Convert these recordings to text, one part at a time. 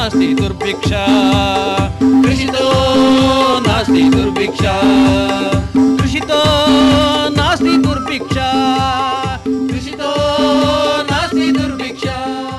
नास्ति दुर्भिक्षा कृषितो नास्ति दुर्भिक्षा कृषितो नास्ति दुर्भिक्षा कृषितो नास्ति दुर्भिक्षा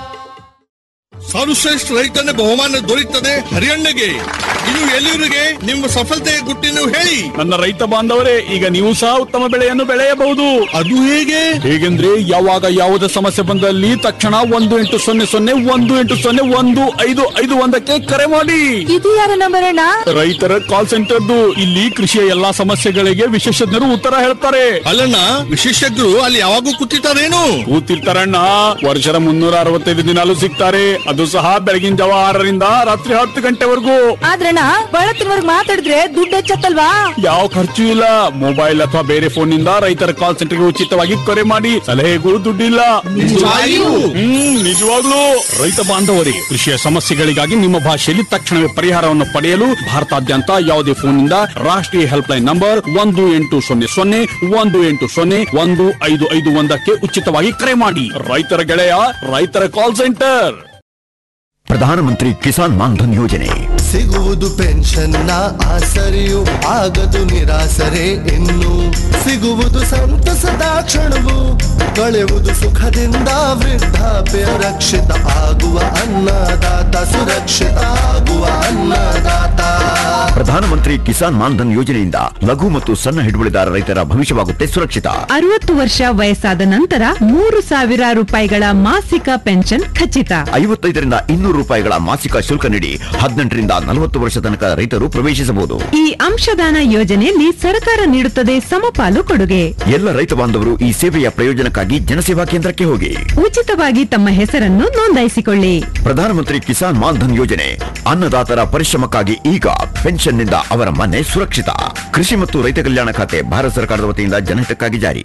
ಸರ್ವಶ್ರೇಷ್ಠ ರೈತನ ಬಹುಮಾನ ದೊರೆಯುತ್ತದೆ ಹರಿಯಣ್ಣಗೆ ಇದು ಎಲ್ಲಿವರಿಗೆ ನಿಮ್ಮ ಸಫಲತೆಯ ಗುಟ್ಟಿನ ಹೇಳಿ ನನ್ನ ರೈತ ಬಾಂಧವರೇ ಈಗ ನೀವು ಸಹ ಉತ್ತಮ ಬೆಳೆಯನ್ನು ಬೆಳೆಯಬಹುದು ಅದು ಹೇಗೆ ಹೇಗೆಂದ್ರೆ ಯಾವಾಗ ಯಾವುದೇ ಸಮಸ್ಯೆ ಬಂದಲ್ಲಿ ತಕ್ಷಣ ಒಂದು ಎಂಟು ಸೊನ್ನೆ ಸೊನ್ನೆ ಒಂದು ಎಂಟು ಸೊನ್ನೆ ಒಂದು ಐದು ಐದು ಒಂದಕ್ಕೆ ಕರೆ ಮಾಡಿ ಇದು ಯಾರ ನಂಬರ್ ಅಣ್ಣ ರೈತರ ಕಾಲ್ ಸೆಂಟರ್ದು ಇಲ್ಲಿ ಕೃಷಿಯ ಎಲ್ಲಾ ಸಮಸ್ಯೆಗಳಿಗೆ ವಿಶೇಷಜ್ಞರು ಉತ್ತರ ಹೇಳ್ತಾರೆ ಅಲ್ಲಣ್ಣ ವಿಶೇಷಜ್ಞರು ಅಲ್ಲಿ ಯಾವಾಗೂ ಕೂತಿರ್ತಾರೇನು ಕೂತಿರ್ತಾರಣ್ಣ ವರ್ಷದ ಮುನ್ನೂರ ಅರವತ್ತೈದು ದಿನಾಲು ಸಿಗ್ತಾರೆ ಅದು ಸಹ ಬೆಳಗಿನ ಜಾವ ಆರರಿಂದ ರಾತ್ರಿ ಹತ್ತು ಗಂಟೆವರೆಗೂ ಆದ್ರಣ್ಣ ಬಳತ್ತಿನವರ್ಗ್ ಮಾತಾಡಿದ್ರೆ ದುಡ್ಡು ಹೆಚ್ಚತ್ತಲ್ವಾ ಯಾವ ಖರ್ಚು ಇಲ್ಲ ಮೊಬೈಲ್ ಅಥವಾ ಬೇರೆ ಫೋನ್ ನಿಂದ ರೈತರ ಕಾಲ್ ಸೆಂಟರ್ಗೆ ಉಚಿತವಾಗಿ ಕರೆ ಮಾಡಿ ಸಲಹೆಗೂ ದುಡ್ಡಿಲ್ಲ ನಿಜವಾಗಿಯೂ? ಹ್ಮ್ ನಿಜವಾಗ್ಲೂ ರೈತ ಬಾಂಧವರೇ ಕೃಷಿಯ ಸಮಸ್ಯೆಗಳಿಗಾಗಿ ನಿಮ್ಮ ಭಾಷೆಯಲ್ಲಿ ತಕ್ಷಣವೇ ಪರಿಹಾರವನ್ನು ಪಡೆಯಲು ಭಾರತಾದ್ಯಂತ ಯಾವುದೇ ಫೋನ್ ನಿಂದ ರಾಷ್ಟ್ರೀಯ ಹೆಲ್ಪ್ ಲೈನ್ ನಂಬರ್ ಒಂದು ಎಂಟು ಸೊನ್ನೆ ಸೊನ್ನೆ ಒಂದು ಎಂಟು ಸೊನ್ನೆ ಒಂದು ಐದು ಐದು ಒಂದಕ್ಕೆ ಉಚಿತವಾಗಿ ಕರೆ ಮಾಡಿ ರೈತರ ಗೆಳೆಯ ರೈತರ ಕಾಲ್ ಸೆಂಟರ್ ಪ್ರಧಾನಮಂತ್ರಿ ಕಿಸಾನ್ ಮಾನ್ಧನ್ ಯೋಜನೆ ಸಿಗುವುದು ಪೆನ್ಷನ್ನ ಆಸರೆಯು ಆಗದು ನಿರಾಸರೆ ಇನ್ನು ಸಿಗುವುದು ಸಂತಸದ ಕ್ಷಣವು ಕಳೆಯುವುದು ಸುಖದಿಂದ ವೃದ್ಧಾಪ್ಯ ರಕ್ಷಿತ ಆಗುವ ಅನ್ನದಾತ ಸುರಕ್ಷಿತ ಆಗುವ ಅನ್ನದಾತ ಪ್ರಧಾನಮಂತ್ರಿ ಕಿಸಾನ್ ಮಾನ್ಧನ್ ಯೋಜನೆಯಿಂದ ಲಘು ಮತ್ತು ಸಣ್ಣ ಹಿಡುವಳಿದಾರ ರೈತರ ಭವಿಷ್ಯವಾಗುತ್ತೆ ಸುರಕ್ಷಿತ ಅರವತ್ತು ವರ್ಷ ವಯಸ್ಸಾದ ನಂತರ ಮೂರು ಸಾವಿರ ರೂಪಾಯಿಗಳ ಮಾಸಿಕ ಪೆನ್ಷನ್ ಖಚಿತ ಐವತ್ತೈದರಿಂದ ಇನ್ನೂರು ರೂಪಾಯಿಗಳ ಮಾಸಿಕ ಶುಲ್ಕ ನೀಡಿ ಹದಿನೆಂಟರಿಂದ ನಲವತ್ತು ವರ್ಷ ತನಕ ರೈತರು ಪ್ರವೇಶಿಸಬಹುದು ಈ ಅಂಶದಾನ ಯೋಜನೆಯಲ್ಲಿ ಸರ್ಕಾರ ನೀಡುತ್ತದೆ ಸಮಪಾಲು ಕೊಡುಗೆ ಎಲ್ಲ ರೈತ ಬಾಂಧವರು ಈ ಸೇವೆಯ ಪ್ರಯೋಜನಕ್ಕಾಗಿ ಜನಸೇವಾ ಕೇಂದ್ರಕ್ಕೆ ಹೋಗಿ ಉಚಿತವಾಗಿ ತಮ್ಮ ಹೆಸರನ್ನು ನೋಂದಾಯಿಸಿಕೊಳ್ಳಿ ಪ್ರಧಾನಮಂತ್ರಿ ಕಿಸಾನ್ ಮಾನ್ಧನ್ ಯೋಜನೆ ಅನ್ನದಾತರ ಪರಿಶ್ರಮಕ್ಕಾಗಿ ಈಗ ಪೆನ್ಷನ್ನಿಂದ ಅವರ ಮನೆ ಸುರಕ್ಷಿತ ಕೃಷಿ ಮತ್ತು ರೈತ ಕಲ್ಯಾಣ ಖಾತೆ ಭಾರತ ಸರ್ಕಾರದ ವತಿಯಿಂದ ಜನಹಿತಕ್ಕಾಗಿ ಜಾರಿ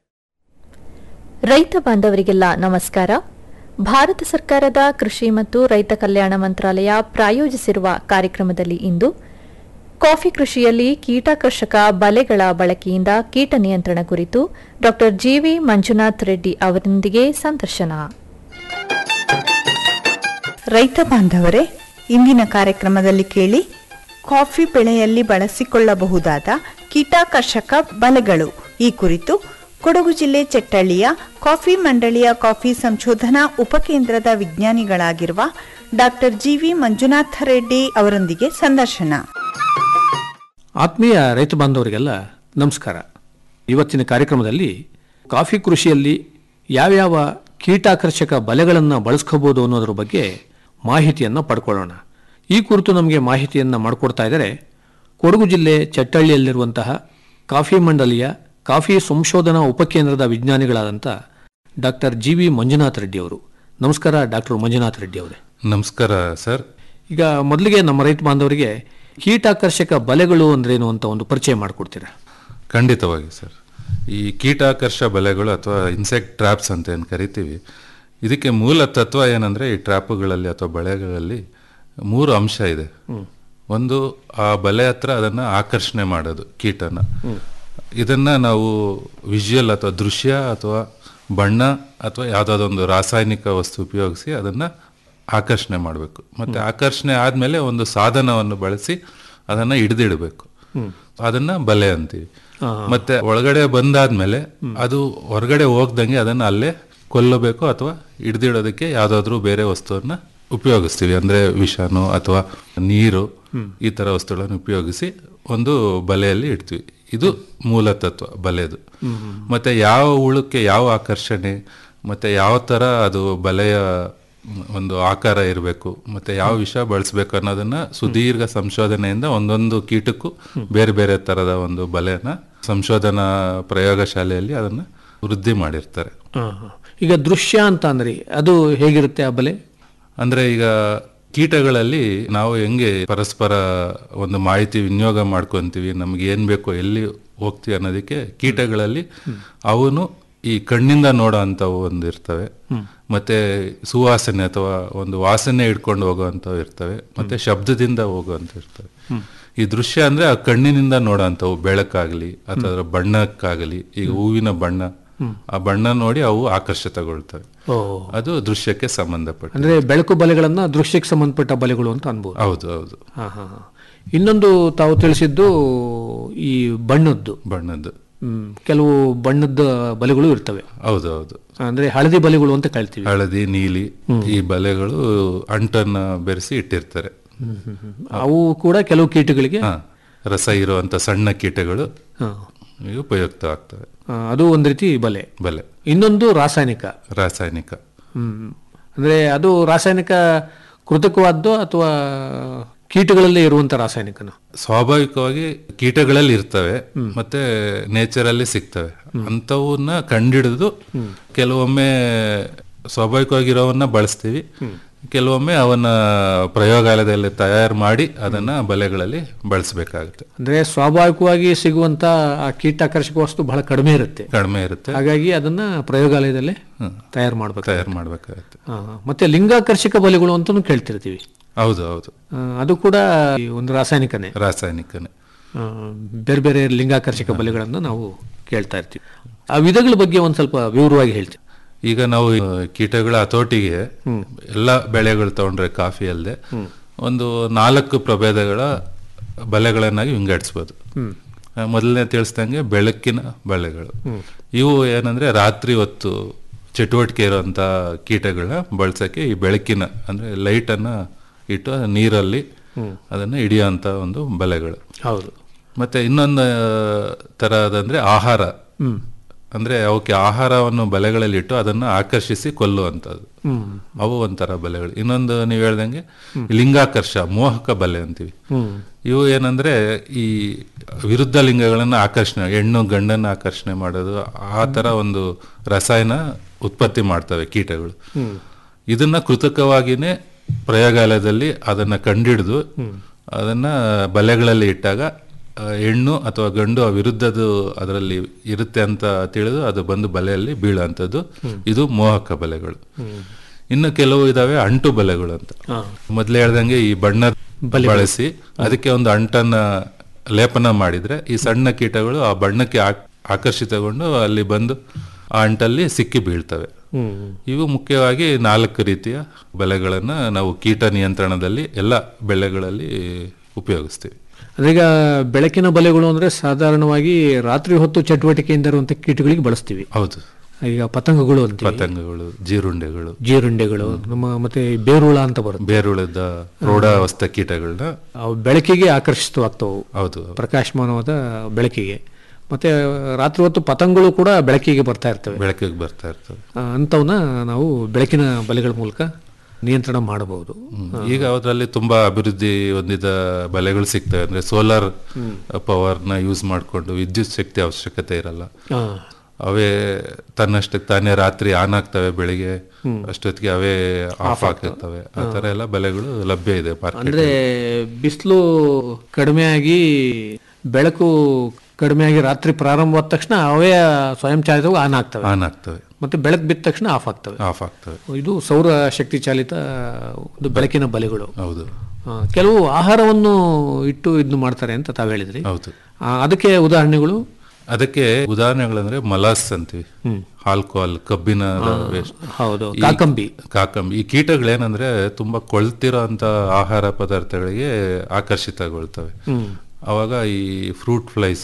ರೈತ ಬಾಂಧವರಿಗೆಲ್ಲ ನಮಸ್ಕಾರ ಭಾರತ ಸರ್ಕಾರದ ಕೃಷಿ ಮತ್ತು ರೈತ ಕಲ್ಯಾಣ ಮಂತ್ರಾಲಯ ಪ್ರಾಯೋಜಿಸಿರುವ ಕಾರ್ಯಕ್ರಮದಲ್ಲಿ ಇಂದು ಕಾಫಿ ಕೃಷಿಯಲ್ಲಿ ಕೀಟಾಕರ್ಷಕ ಬಲೆಗಳ ಬಳಕೆಯಿಂದ ಕೀಟ ನಿಯಂತ್ರಣ ಕುರಿತು ಡಾ ಜಿವಿ ಮಂಜುನಾಥ್ ರೆಡ್ಡಿ ಅವರೊಂದಿಗೆ ಸಂದರ್ಶನ ರೈತ ಬಾಂಧವರೇ ಇಂದಿನ ಕಾರ್ಯಕ್ರಮದಲ್ಲಿ ಕೇಳಿ ಕಾಫಿ ಬೆಳೆಯಲ್ಲಿ ಬಳಸಿಕೊಳ್ಳಬಹುದಾದ ಕೀಟಾಕರ್ಷಕ ಬಲೆಗಳು ಈ ಕುರಿತು ಕೊಡಗು ಜಿಲ್ಲೆ ಚೆಟ್ಟಳ್ಳಿಯ ಕಾಫಿ ಮಂಡಳಿಯ ಕಾಫಿ ಸಂಶೋಧನಾ ಉಪಕೇಂದ್ರದ ವಿಜ್ಞಾನಿಗಳಾಗಿರುವ ಡಾಕ್ಟರ್ ಜಿವಿ ಮಂಜುನಾಥ ರೆಡ್ಡಿ ಅವರೊಂದಿಗೆ ಸಂದರ್ಶನ ಆತ್ಮೀಯ ರೈತ ಬಾಂಧವರಿಗೆಲ್ಲ ನಮಸ್ಕಾರ ಇವತ್ತಿನ ಕಾರ್ಯಕ್ರಮದಲ್ಲಿ ಕಾಫಿ ಕೃಷಿಯಲ್ಲಿ ಯಾವ್ಯಾವ ಕೀಟಾಕರ್ಷಕ ಬಲೆಗಳನ್ನು ಬಳಸ್ಕೋಬೋದು ಅನ್ನೋದ್ರ ಬಗ್ಗೆ ಮಾಹಿತಿಯನ್ನು ಪಡ್ಕೊಳ್ಳೋಣ ಈ ಕುರಿತು ನಮಗೆ ಮಾಹಿತಿಯನ್ನು ಮಾಡಿಕೊಡ್ತಾ ಇದ್ದಾರೆ ಕೊಡಗು ಜಿಲ್ಲೆ ಚಟ್ಟಳ್ಳಿಯಲ್ಲಿರುವಂತಹ ಕಾಫಿ ಮಂಡಲಿಯ ಕಾಫಿ ಸಂಶೋಧನಾ ಉಪಕೇಂದ್ರದ ವಿಜ್ಞಾನಿಗಳಾದಂಥ ಡಾಕ್ಟರ್ ಜಿ ವಿ ಮಂಜುನಾಥ್ ರೆಡ್ಡಿ ಅವರು ನಮಸ್ಕಾರ ಡಾಕ್ಟರ್ ಮಂಜುನಾಥ್ ರೆಡ್ಡಿ ಅವರೇ ನಮಸ್ಕಾರ ಸರ್ ಈಗ ಮೊದಲಿಗೆ ನಮ್ಮ ರೈತ ಬಾಂಧವರಿಗೆ ಕೀಟಾಕರ್ಷಕ ಬಲೆಗಳು ಅಂದ್ರೇನು ಅಂತ ಒಂದು ಪರಿಚಯ ಮಾಡಿಕೊಡ್ತೀರಾ ಖಂಡಿತವಾಗಿ ಸರ್ ಈ ಕೀಟಾಕರ್ಷ ಬಲೆಗಳು ಅಥವಾ ಇನ್ಸೆಕ್ಟ್ ಟ್ರ್ಯಾಪ್ಸ್ ಅಂತ ಏನು ಕರಿತೀವಿ ಇದಕ್ಕೆ ಮೂಲ ತತ್ವ ಏನಂದ್ರೆ ಈ ಟ್ರ್ಯಾಪುಗಳಲ್ಲಿ ಅಥವಾ ಬಲೆಗಳಲ್ಲಿ ಮೂರು ಅಂಶ ಇದೆ ಒಂದು ಆ ಬಲೆ ಹತ್ರ ಅದನ್ನ ಆಕರ್ಷಣೆ ಮಾಡೋದು ಕೀಟನ ಇದನ್ನ ನಾವು ವಿಜುವಲ್ ಅಥವಾ ದೃಶ್ಯ ಅಥವಾ ಬಣ್ಣ ಅಥವಾ ಯಾವುದಾದೊಂದು ರಾಸಾಯನಿಕ ವಸ್ತು ಉಪಯೋಗಿಸಿ ಅದನ್ನ ಆಕರ್ಷಣೆ ಮಾಡಬೇಕು ಮತ್ತೆ ಆಕರ್ಷಣೆ ಆದ್ಮೇಲೆ ಒಂದು ಸಾಧನವನ್ನು ಬಳಸಿ ಅದನ್ನ ಹಿಡಿದಿಡಬೇಕು ಅದನ್ನ ಬಲೆ ಅಂತೀವಿ ಮತ್ತೆ ಒಳಗಡೆ ಬಂದಾದ್ಮೇಲೆ ಅದು ಹೊರಗಡೆ ಹೋಗ್ದಂಗೆ ಅದನ್ನ ಅಲ್ಲೇ ಕೊಲ್ಲಬೇಕು ಅಥವಾ ಹಿಡ್ದಿಡೋದಕ್ಕೆ ಯಾವ್ದಾದ್ರು ಬೇರೆ ವಸ್ತುವನ್ನ ಉಪಯೋಗಿಸ್ತೀವಿ ಅಂದ್ರೆ ವಿಷಾನು ಅಥವಾ ನೀರು ಈ ತರ ವಸ್ತುಗಳನ್ನು ಉಪಯೋಗಿಸಿ ಒಂದು ಬಲೆಯಲ್ಲಿ ಇಡ್ತೀವಿ ಇದು ಮೂಲ ತತ್ವ ಬಲೆದು ಮತ್ತೆ ಯಾವ ಹುಳಕ್ಕೆ ಯಾವ ಆಕರ್ಷಣೆ ಮತ್ತೆ ಯಾವ ತರ ಅದು ಬಲೆಯ ಒಂದು ಆಕಾರ ಇರಬೇಕು ಮತ್ತೆ ಯಾವ ವಿಷ ಬಳಸಬೇಕು ಅನ್ನೋದನ್ನ ಸುದೀರ್ಘ ಸಂಶೋಧನೆಯಿಂದ ಒಂದೊಂದು ಕೀಟಕ್ಕೂ ಬೇರೆ ಬೇರೆ ತರದ ಒಂದು ಬಲೆನ ಸಂಶೋಧನಾ ಪ್ರಯೋಗಶಾಲೆಯಲ್ಲಿ ಅದನ್ನ ವೃದ್ಧಿ ಮಾಡಿರ್ತಾರೆ ಈಗ ದೃಶ್ಯ ಅಂತ ಅಂದ್ರೆ ಅದು ಹೇಗಿರುತ್ತೆ ಆ ಬಲೆ ಅಂದ್ರೆ ಈಗ ಕೀಟಗಳಲ್ಲಿ ನಾವು ಹೆಂಗೆ ಪರಸ್ಪರ ಒಂದು ಮಾಹಿತಿ ವಿನಿಯೋಗ ಮಾಡ್ಕೊಂತೀವಿ ನಮ್ಗೆ ಏನ್ ಬೇಕು ಎಲ್ಲಿ ಹೋಗ್ತೀವಿ ಅನ್ನೋದಕ್ಕೆ ಕೀಟಗಳಲ್ಲಿ ಅವನು ಈ ಕಣ್ಣಿಂದ ನೋಡೋ ಅಂತವು ಒಂದು ಇರ್ತವೆ ಮತ್ತೆ ಸುವಾಸನೆ ಅಥವಾ ಒಂದು ವಾಸನೆ ಹಿಡ್ಕೊಂಡು ಹೋಗುವಂತವು ಇರ್ತವೆ ಮತ್ತೆ ಶಬ್ದದಿಂದ ಹೋಗುವಂತ ಇರ್ತವೆ ಈ ದೃಶ್ಯ ಅಂದ್ರೆ ಆ ಕಣ್ಣಿನಿಂದ ನೋಡೋ ಅಂತವು ಬೆಳಕಾಗ್ಲಿ ಅಥವಾ ಅದರ ಬಣ್ಣಕ್ಕಾಗಲಿ ಈಗ ಹೂವಿನ ಬಣ್ಣ ಆ ಬಣ್ಣ ನೋಡಿ ಅವು ಆಕರ್ಷಿತಗೊಳ್ತವೆ ಓ ಅದು ದೃಶ್ಯಕ್ಕೆ ಸಂಬಂಧಪಟ್ಟ ಅಂದ್ರೆ ಬೆಳಕು ಬಲೆಗಳನ್ನ ದೃಶ್ಯಕ್ಕೆ ಸಂಬಂಧಪಟ್ಟ ಬಲೆಗಳು ಅಂತ ಅನ್ಬೋದು ಹೌದು ಹೌದು ಹಾ ಹಾ ಹಾ. ಇನ್ನೊಂದು ತಾವು ತಿಳಿಸಿದ್ದು ಈ ಬಣ್ಣದ್ದು ಬಣ್ಣದ್ದು ಹ್ಮ್ ಕೆಲವು ಬಣ್ಣದ ಬಲೆಗಳು ಇರ್ತವೆ ಹೌದು ಹೌದು ಅಂದ್ರೆ ಹಳದಿ ಬಲೆಗಳು ಅಂತ ಕಳ್ತೀವಿ ಹಳದಿ ನೀಲಿ ಈ ಬಲೆಗಳು ಅಂಟನ್ನ ಬೆರೆಸಿ ಇಟ್ಟಿರ್ತಾರೆ ಹ್ಮ್, ಹ್ಮ್, ಹ್ಮ್. ಅವು ಕೂಡ ಕೆಲವು ಕೀಟಗಳಿಗೆ ಹಾ, ರಸ ಇರುವಂತ ಸಣ್ಣ ಕೀಟಗಳು ಹಾ. ಇವು ಉಪಯುಕ್ತ ಆಗ್ತವೆ ಆ, ಅದು ಒಂದ್ ರೀತಿ ಬಲೆ ಬಲೆ ಇನ್ನೊಂದು ರಾಸಾಯನಿಕ ರಾಸಾಯನಿಕ ಹ್ಮ್ ಅಂದ್ರೆ ಅದು ರಾಸಾಯನಿಕ ಕೃತಕವಾದ್ದು ಅಥವಾ ಕೀಟಗಳಲ್ಲೇ ಇರುವಂತ ರಾಸಾಯನಿಕನ ಸ್ವಾಭಾವಿಕವಾಗಿ ಕೀಟಗಳಲ್ಲಿ ಇರ್ತವೆ ಮತ್ತೆ ನೇಚರಲ್ಲಿ ಸಿಗ್ತವೆ ಅಂಥವನ್ನ ಕಂಡಿಡಿದು ಕೆಲವೊಮ್ಮೆ ಸ್ವಾಭಾವಿಕವಾಗಿರೋವನ್ನ ಬಳಸ್ತೀವಿ ಕೆಲವೊಮ್ಮೆ ಅವನ್ನ ಪ್ರಯೋಗಾಲಯದಲ್ಲಿ ತಯಾರು ಮಾಡಿ ಅದನ್ನ ಬಲೆಗಳಲ್ಲಿ ಬಳಸಬೇಕಾಗುತ್ತೆ ಅಂದ್ರೆ ಸ್ವಾಭಾವಿಕವಾಗಿ ಸಿಗುವಂತ ಆ ಕೀಟಾಕರ್ಷಕ ವಸ್ತು ಬಹಳ ಕಡಿಮೆ ಇರುತ್ತೆ ಕಡಿಮೆ ಇರುತ್ತೆ ಹಾಗಾಗಿ ಅದನ್ನ ಪ್ರಯೋಗಾಲಯದಲ್ಲೇ ತಯಾರು ಮಾಡ್ಬೇಕು ತಯಾರು ಮಾಡಬೇಕಾಗುತ್ತೆ ಆ, ಮತ್ತೆ ಲಿಂಗಾಕರ್ಷಕ ಬಲೆಗಳು ಅಂತಾನು ಕೇಳ್ತಿರ್ತೀವಿ ಹೌದು ಹೌದು ಆ, ಅದು ಕೂಡ ಈ ಒಂದು ರಾಸಾಯನಿಕನೇ ರಾಸಾಯನಿಕನೇ ಆ, ಬೇರೆ ಬೇರೆ ಲಿಂಗಾಕರ್ಷಕ ಬಲೆಗಳನ್ನು ನಾವು ಕೇಳ್ತಾ ಇರ್ತೀವಿ ಆ ವಿಧಗಳ ಬಗ್ಗೆ ಒಂದ್ ಸ್ವಲ್ಪ ವಿವರವಾಗಿ ಹೇಳ್ತೀವಿ ಈಗ ನಾವು ಆ, ಕೀಟಗಳ ಹತೋಟಿಗೆ ಎಲ್ಲ ಬೆಳೆಗಳು ತಗೊಂಡ್ರೆ ಕಾಫಿ ಅಲ್ಲದೆ ಒಂದು ನಾಲ್ಕು ಪ್ರಭೇದಗಳ ಬಲೆಗಳನ್ನಾಗಿ ವಿಂಗಡಿಸ್ಬೋದು ಹ್ಮ್. ಆ, ಮೊದಲನೇ ತಿಳಿಸ್ದಂಗೆ ಬೆಳಕಿನ ಬಲೆಗಳು ಇವು ಏನಂದ್ರೆ ರಾತ್ರಿ ಹೊತ್ತು ಚಟುವಟಿಕೆ ಇರುವಂತ ಕೀಟಗಳನ್ನ ಬಳಸಕ್ಕೆ ಈ ಬೆಳಕಿನ ಅಂದ್ರೆ ಲೈಟ್ ಅನ್ನ ಇಟ್ಟು ನೀರಲ್ಲಿ ಅದನ್ನ ಹಿಡಿಯುವಂತ ಒಂದು ಬಲೆಗಳು ಹೌದು ಮತ್ತೆ ಇನ್ನೊಂದು ತರದಂದ್ರೆ ಆಹಾರ ಹ್ಮ್. ಅಂದ್ರೆ ಅವಕ್ಕೆ ಆಹಾರವನ್ನು ಬಲೆಗಳಲ್ಲಿ ಇಟ್ಟು ಅದನ್ನ ಆಕರ್ಷಿಸಿ ಕೊಲ್ಲುವಂಥದ್ದು ಹ್ಮ್. ಅವು ಒಂಥರ ಬಲೆಗಳು ಇನ್ನೊಂದು ನೀವು ಹೇಳ್ದಂಗೆ ಲಿಂಗಾಕರ್ಷ ಮೋಹಕ ಬಲೆ ಅಂತೀವಿ ಹ್ಮ್. ಇವು ಏನಂದ್ರೆ ಈ ವಿರುದ್ಧ ಲಿಂಗಗಳನ್ನ ಆಕರ್ಷಣೆ ಹೆಣ್ಣು ಗಂಡನ್ನ ಆಕರ್ಷಣೆ ಮಾಡೋದು ಆ ತರ ಒಂದು ರಸಾಯನ ಉತ್ಪತ್ತಿ ಮಾಡ್ತವೆ ಕೀಟಗಳು ಹ್ಮ್. ಇದನ್ನ ಕೃತಕವಾಗಿನೇ ಪ್ರಯೋಗಾಲಯದಲ್ಲಿ ಅದನ್ನ ಕಂಡಿಡಿದು ಅದನ್ನ ಬಲೆಗಳಲ್ಲಿ ಇಟ್ಟಾಗ ಆ, ಹೆಣ್ಣು ಅಥವಾ ಗಂಡು ಆ ವಿರುದ್ಧದು ಅದರಲ್ಲಿ ಇರುತ್ತೆ ಅಂತ ತಿಳಿದು ಅದು ಬಂದು ಬಲೆಯಲ್ಲಿ ಬೀಳುವಂಥದ್ದು ಇದು ಮೋಹಕ ಬಲೆಗಳು ಇನ್ನು ಕೆಲವು ಇದಾವೆ ಅಂಟು ಬಲೆಗಳು ಅಂತ ಹಾ. ಮೊದ್ಲೇ ಹೇಳ್ದಂಗೆ ಈ ಬಣ್ಣ ಬಳಸಿ ಅದಕ್ಕೆ ಒಂದು ಅಂಟನ್ನ ಲೇಪನ ಮಾಡಿದ್ರೆ ಈ ಸಣ್ಣ ಕೀಟಗಳು ಆ ಬಣ್ಣಕ್ಕೆ ಆಕ್- ಆಕರ್ಷಿತಗೊಂಡು ಅಲ್ಲಿ ಬಂದು ಆ ಅಂಟಲ್ಲಿ ಸಿಕ್ಕಿ ಬೀಳ್ತವೆ ಹ್ಮ್. ಇವು ಮುಖ್ಯವಾಗಿ ನಾಲ್ಕು ರೀತಿಯ ಬಲೆಗಳನ್ನ ನಾವು ಕೀಟ ನಿಯಂತ್ರಣದಲ್ಲಿ ಎಲ್ಲ ಬೆಳೆಗಳಲ್ಲಿ ಉಪಯೋಗಿಸ್ತೀವಿ ಅಂದ್ರೆ ಈಗ ಬೆಳಕಿನ ಬಲೆಗಳು ಅಂದ್ರೆ ಸಾಧಾರಣವಾಗಿ ರಾತ್ರಿ ಹೊತ್ತು ಚಟುವಟಿಕೆಯಿಂದ ಇರುವಂತ ಕೀಟಗಳಿಗೆ ಬಳಸ್ತೀವಿ ಹೌದು ಈಗ ಪತಂಗಗಳು ಅಂತ ಪತಂಗಗಳು ಜೀರುಂಡೆಗಳು ಜೀರುಂಡೆಗಳು ನಮ್ಮ ಮತ್ತೆ ಬೇರುಳ ಅಂತ ಬರುತ್ತೆ ಬೇರುಳದ ಪ್ರೌಢಾವಸ್ಥೆ ಕೀಟಗಳನ್ನ ಅವು ಬೆಳಕಿಗೆ ಆಕರ್ಷಿತವಾಗ್ತವು ಹೌದು ಪ್ರಕಾಶಮಾನವಾದ ಬೆಳಕಿಗೆ ಮತ್ತೆ ರಾತ್ರಿ ಹೊತ್ತು ಪತಂಗಗಳು ಕೂಡ ಬೆಳಕಿಗೆ ಬರ್ತಾ ಇರ್ತವೆ ಬೆಳಕಿಗೆ ಬರ್ತಾ ಇರ್ತವೆ ಆ, ಅಂಥವನ್ನ ನಾವು ಬೆಳಕಿನ ಬಲೆಗಳ ಮೂಲಕ ನಿಯಂತ್ರಣ ಮಾಡಬಹುದು ಈಗ ಅದರಲ್ಲಿ ತುಂಬಾ ಅಭಿವೃದ್ಧಿ ಹೊಂದಿದ ಬಲೆಗಳು ಸಿಗ್ತವೆ ಅಂದ್ರೆ ಸೋಲಾರ್ ಪವರ್ ನ ಯೂಸ್ ಮಾಡಿಕೊಂಡು ವಿದ್ಯುತ್ ಶಕ್ತಿ ಅವಶ್ಯಕತೆ ಇರಲ್ಲ ಆ. ಅವೇ ತನ್ನಷ್ಟಕ್ಕೆ ತಾನೇ ರಾತ್ರಿ ಆನ್ ಆಗ್ತವೆ ಬೆಳಿಗ್ಗೆ ಅಷ್ಟೊತ್ತಿಗೆ ಅವೇ ಆಫ್ ಆಗ್ತಿರ್ತವೆ ಆ ತರ ಎಲ್ಲ ಬಲೆಗಳು ಲಭ್ಯ ಇದೆ ಮಾರ್ಕೆಟ್ ಅಂದ್ರೆ ಬಿಸಿಲು ಕಡಿಮೆಯಾಗಿ ಬೆಳಕು ಕಡಿಮೆಯಾಗಿ ರಾತ್ರಿ ಪ್ರಾರಂಭವಾದ ತಕ್ಷಣ ಅವೇ ಸ್ವಯಂ ಚಾಲಿತವಾಗಿ ಆನ್ ಆಗ್ತವೆ ಆನ್ ಆಗ್ತವೆ ಮತ್ತೆ ಬೆಳಕು ಬಿದ್ದ ತಕ್ಷಣ ಆಫ್ ಆಗ್ತವೆ ಆಫ್ ಆಗ್ತವೆ ಇದು ಸೌರ ಶಕ್ತಿ ಚಾಲಿತ ಒಂದು ಬೆಳಕಿನ ಬಲೆಗಳು ಹೌದು ಆ, ಕೆಲವು ಆಹಾರವನ್ನು ಇಟ್ಟು ಇದನ್ನು ಮಾಡ್ತಾರೆ ಅಂತ ತಾವು ಹೇಳಿದ್ರಿ ಹೌದು ಆ, ಅದಕ್ಕೆ ಉದಾಹರಣೆಗಳು ಅದಕ್ಕೆ ಉದಾಹರಣೆಗಳಂದ್ರೆ ಮಲಾಸ್ ಅಂತೀವಿ ಆಲ್ಕೋಹಾಲ್ ಕಬ್ಬಿನ waste. ಹೌದು ಈ- ಕಾಕಂಬಿ ಕಾಕಂಬಿ ಈ ಕೀಟಗಳೇನಂದ್ರೆ ತುಂಬಾ ಕೊಳ್ತಿರೋ ಅಂತ ಆಹಾರ ಪದಾರ್ಥಗಳಿಗೆ ಆಕರ್ಷಿತಗೊಳ್ತವೆ ಹ್ಮ್. ಅವಾಗ ಈ ಫ್ರೂಟ್ ಫ್ಲೈಸ್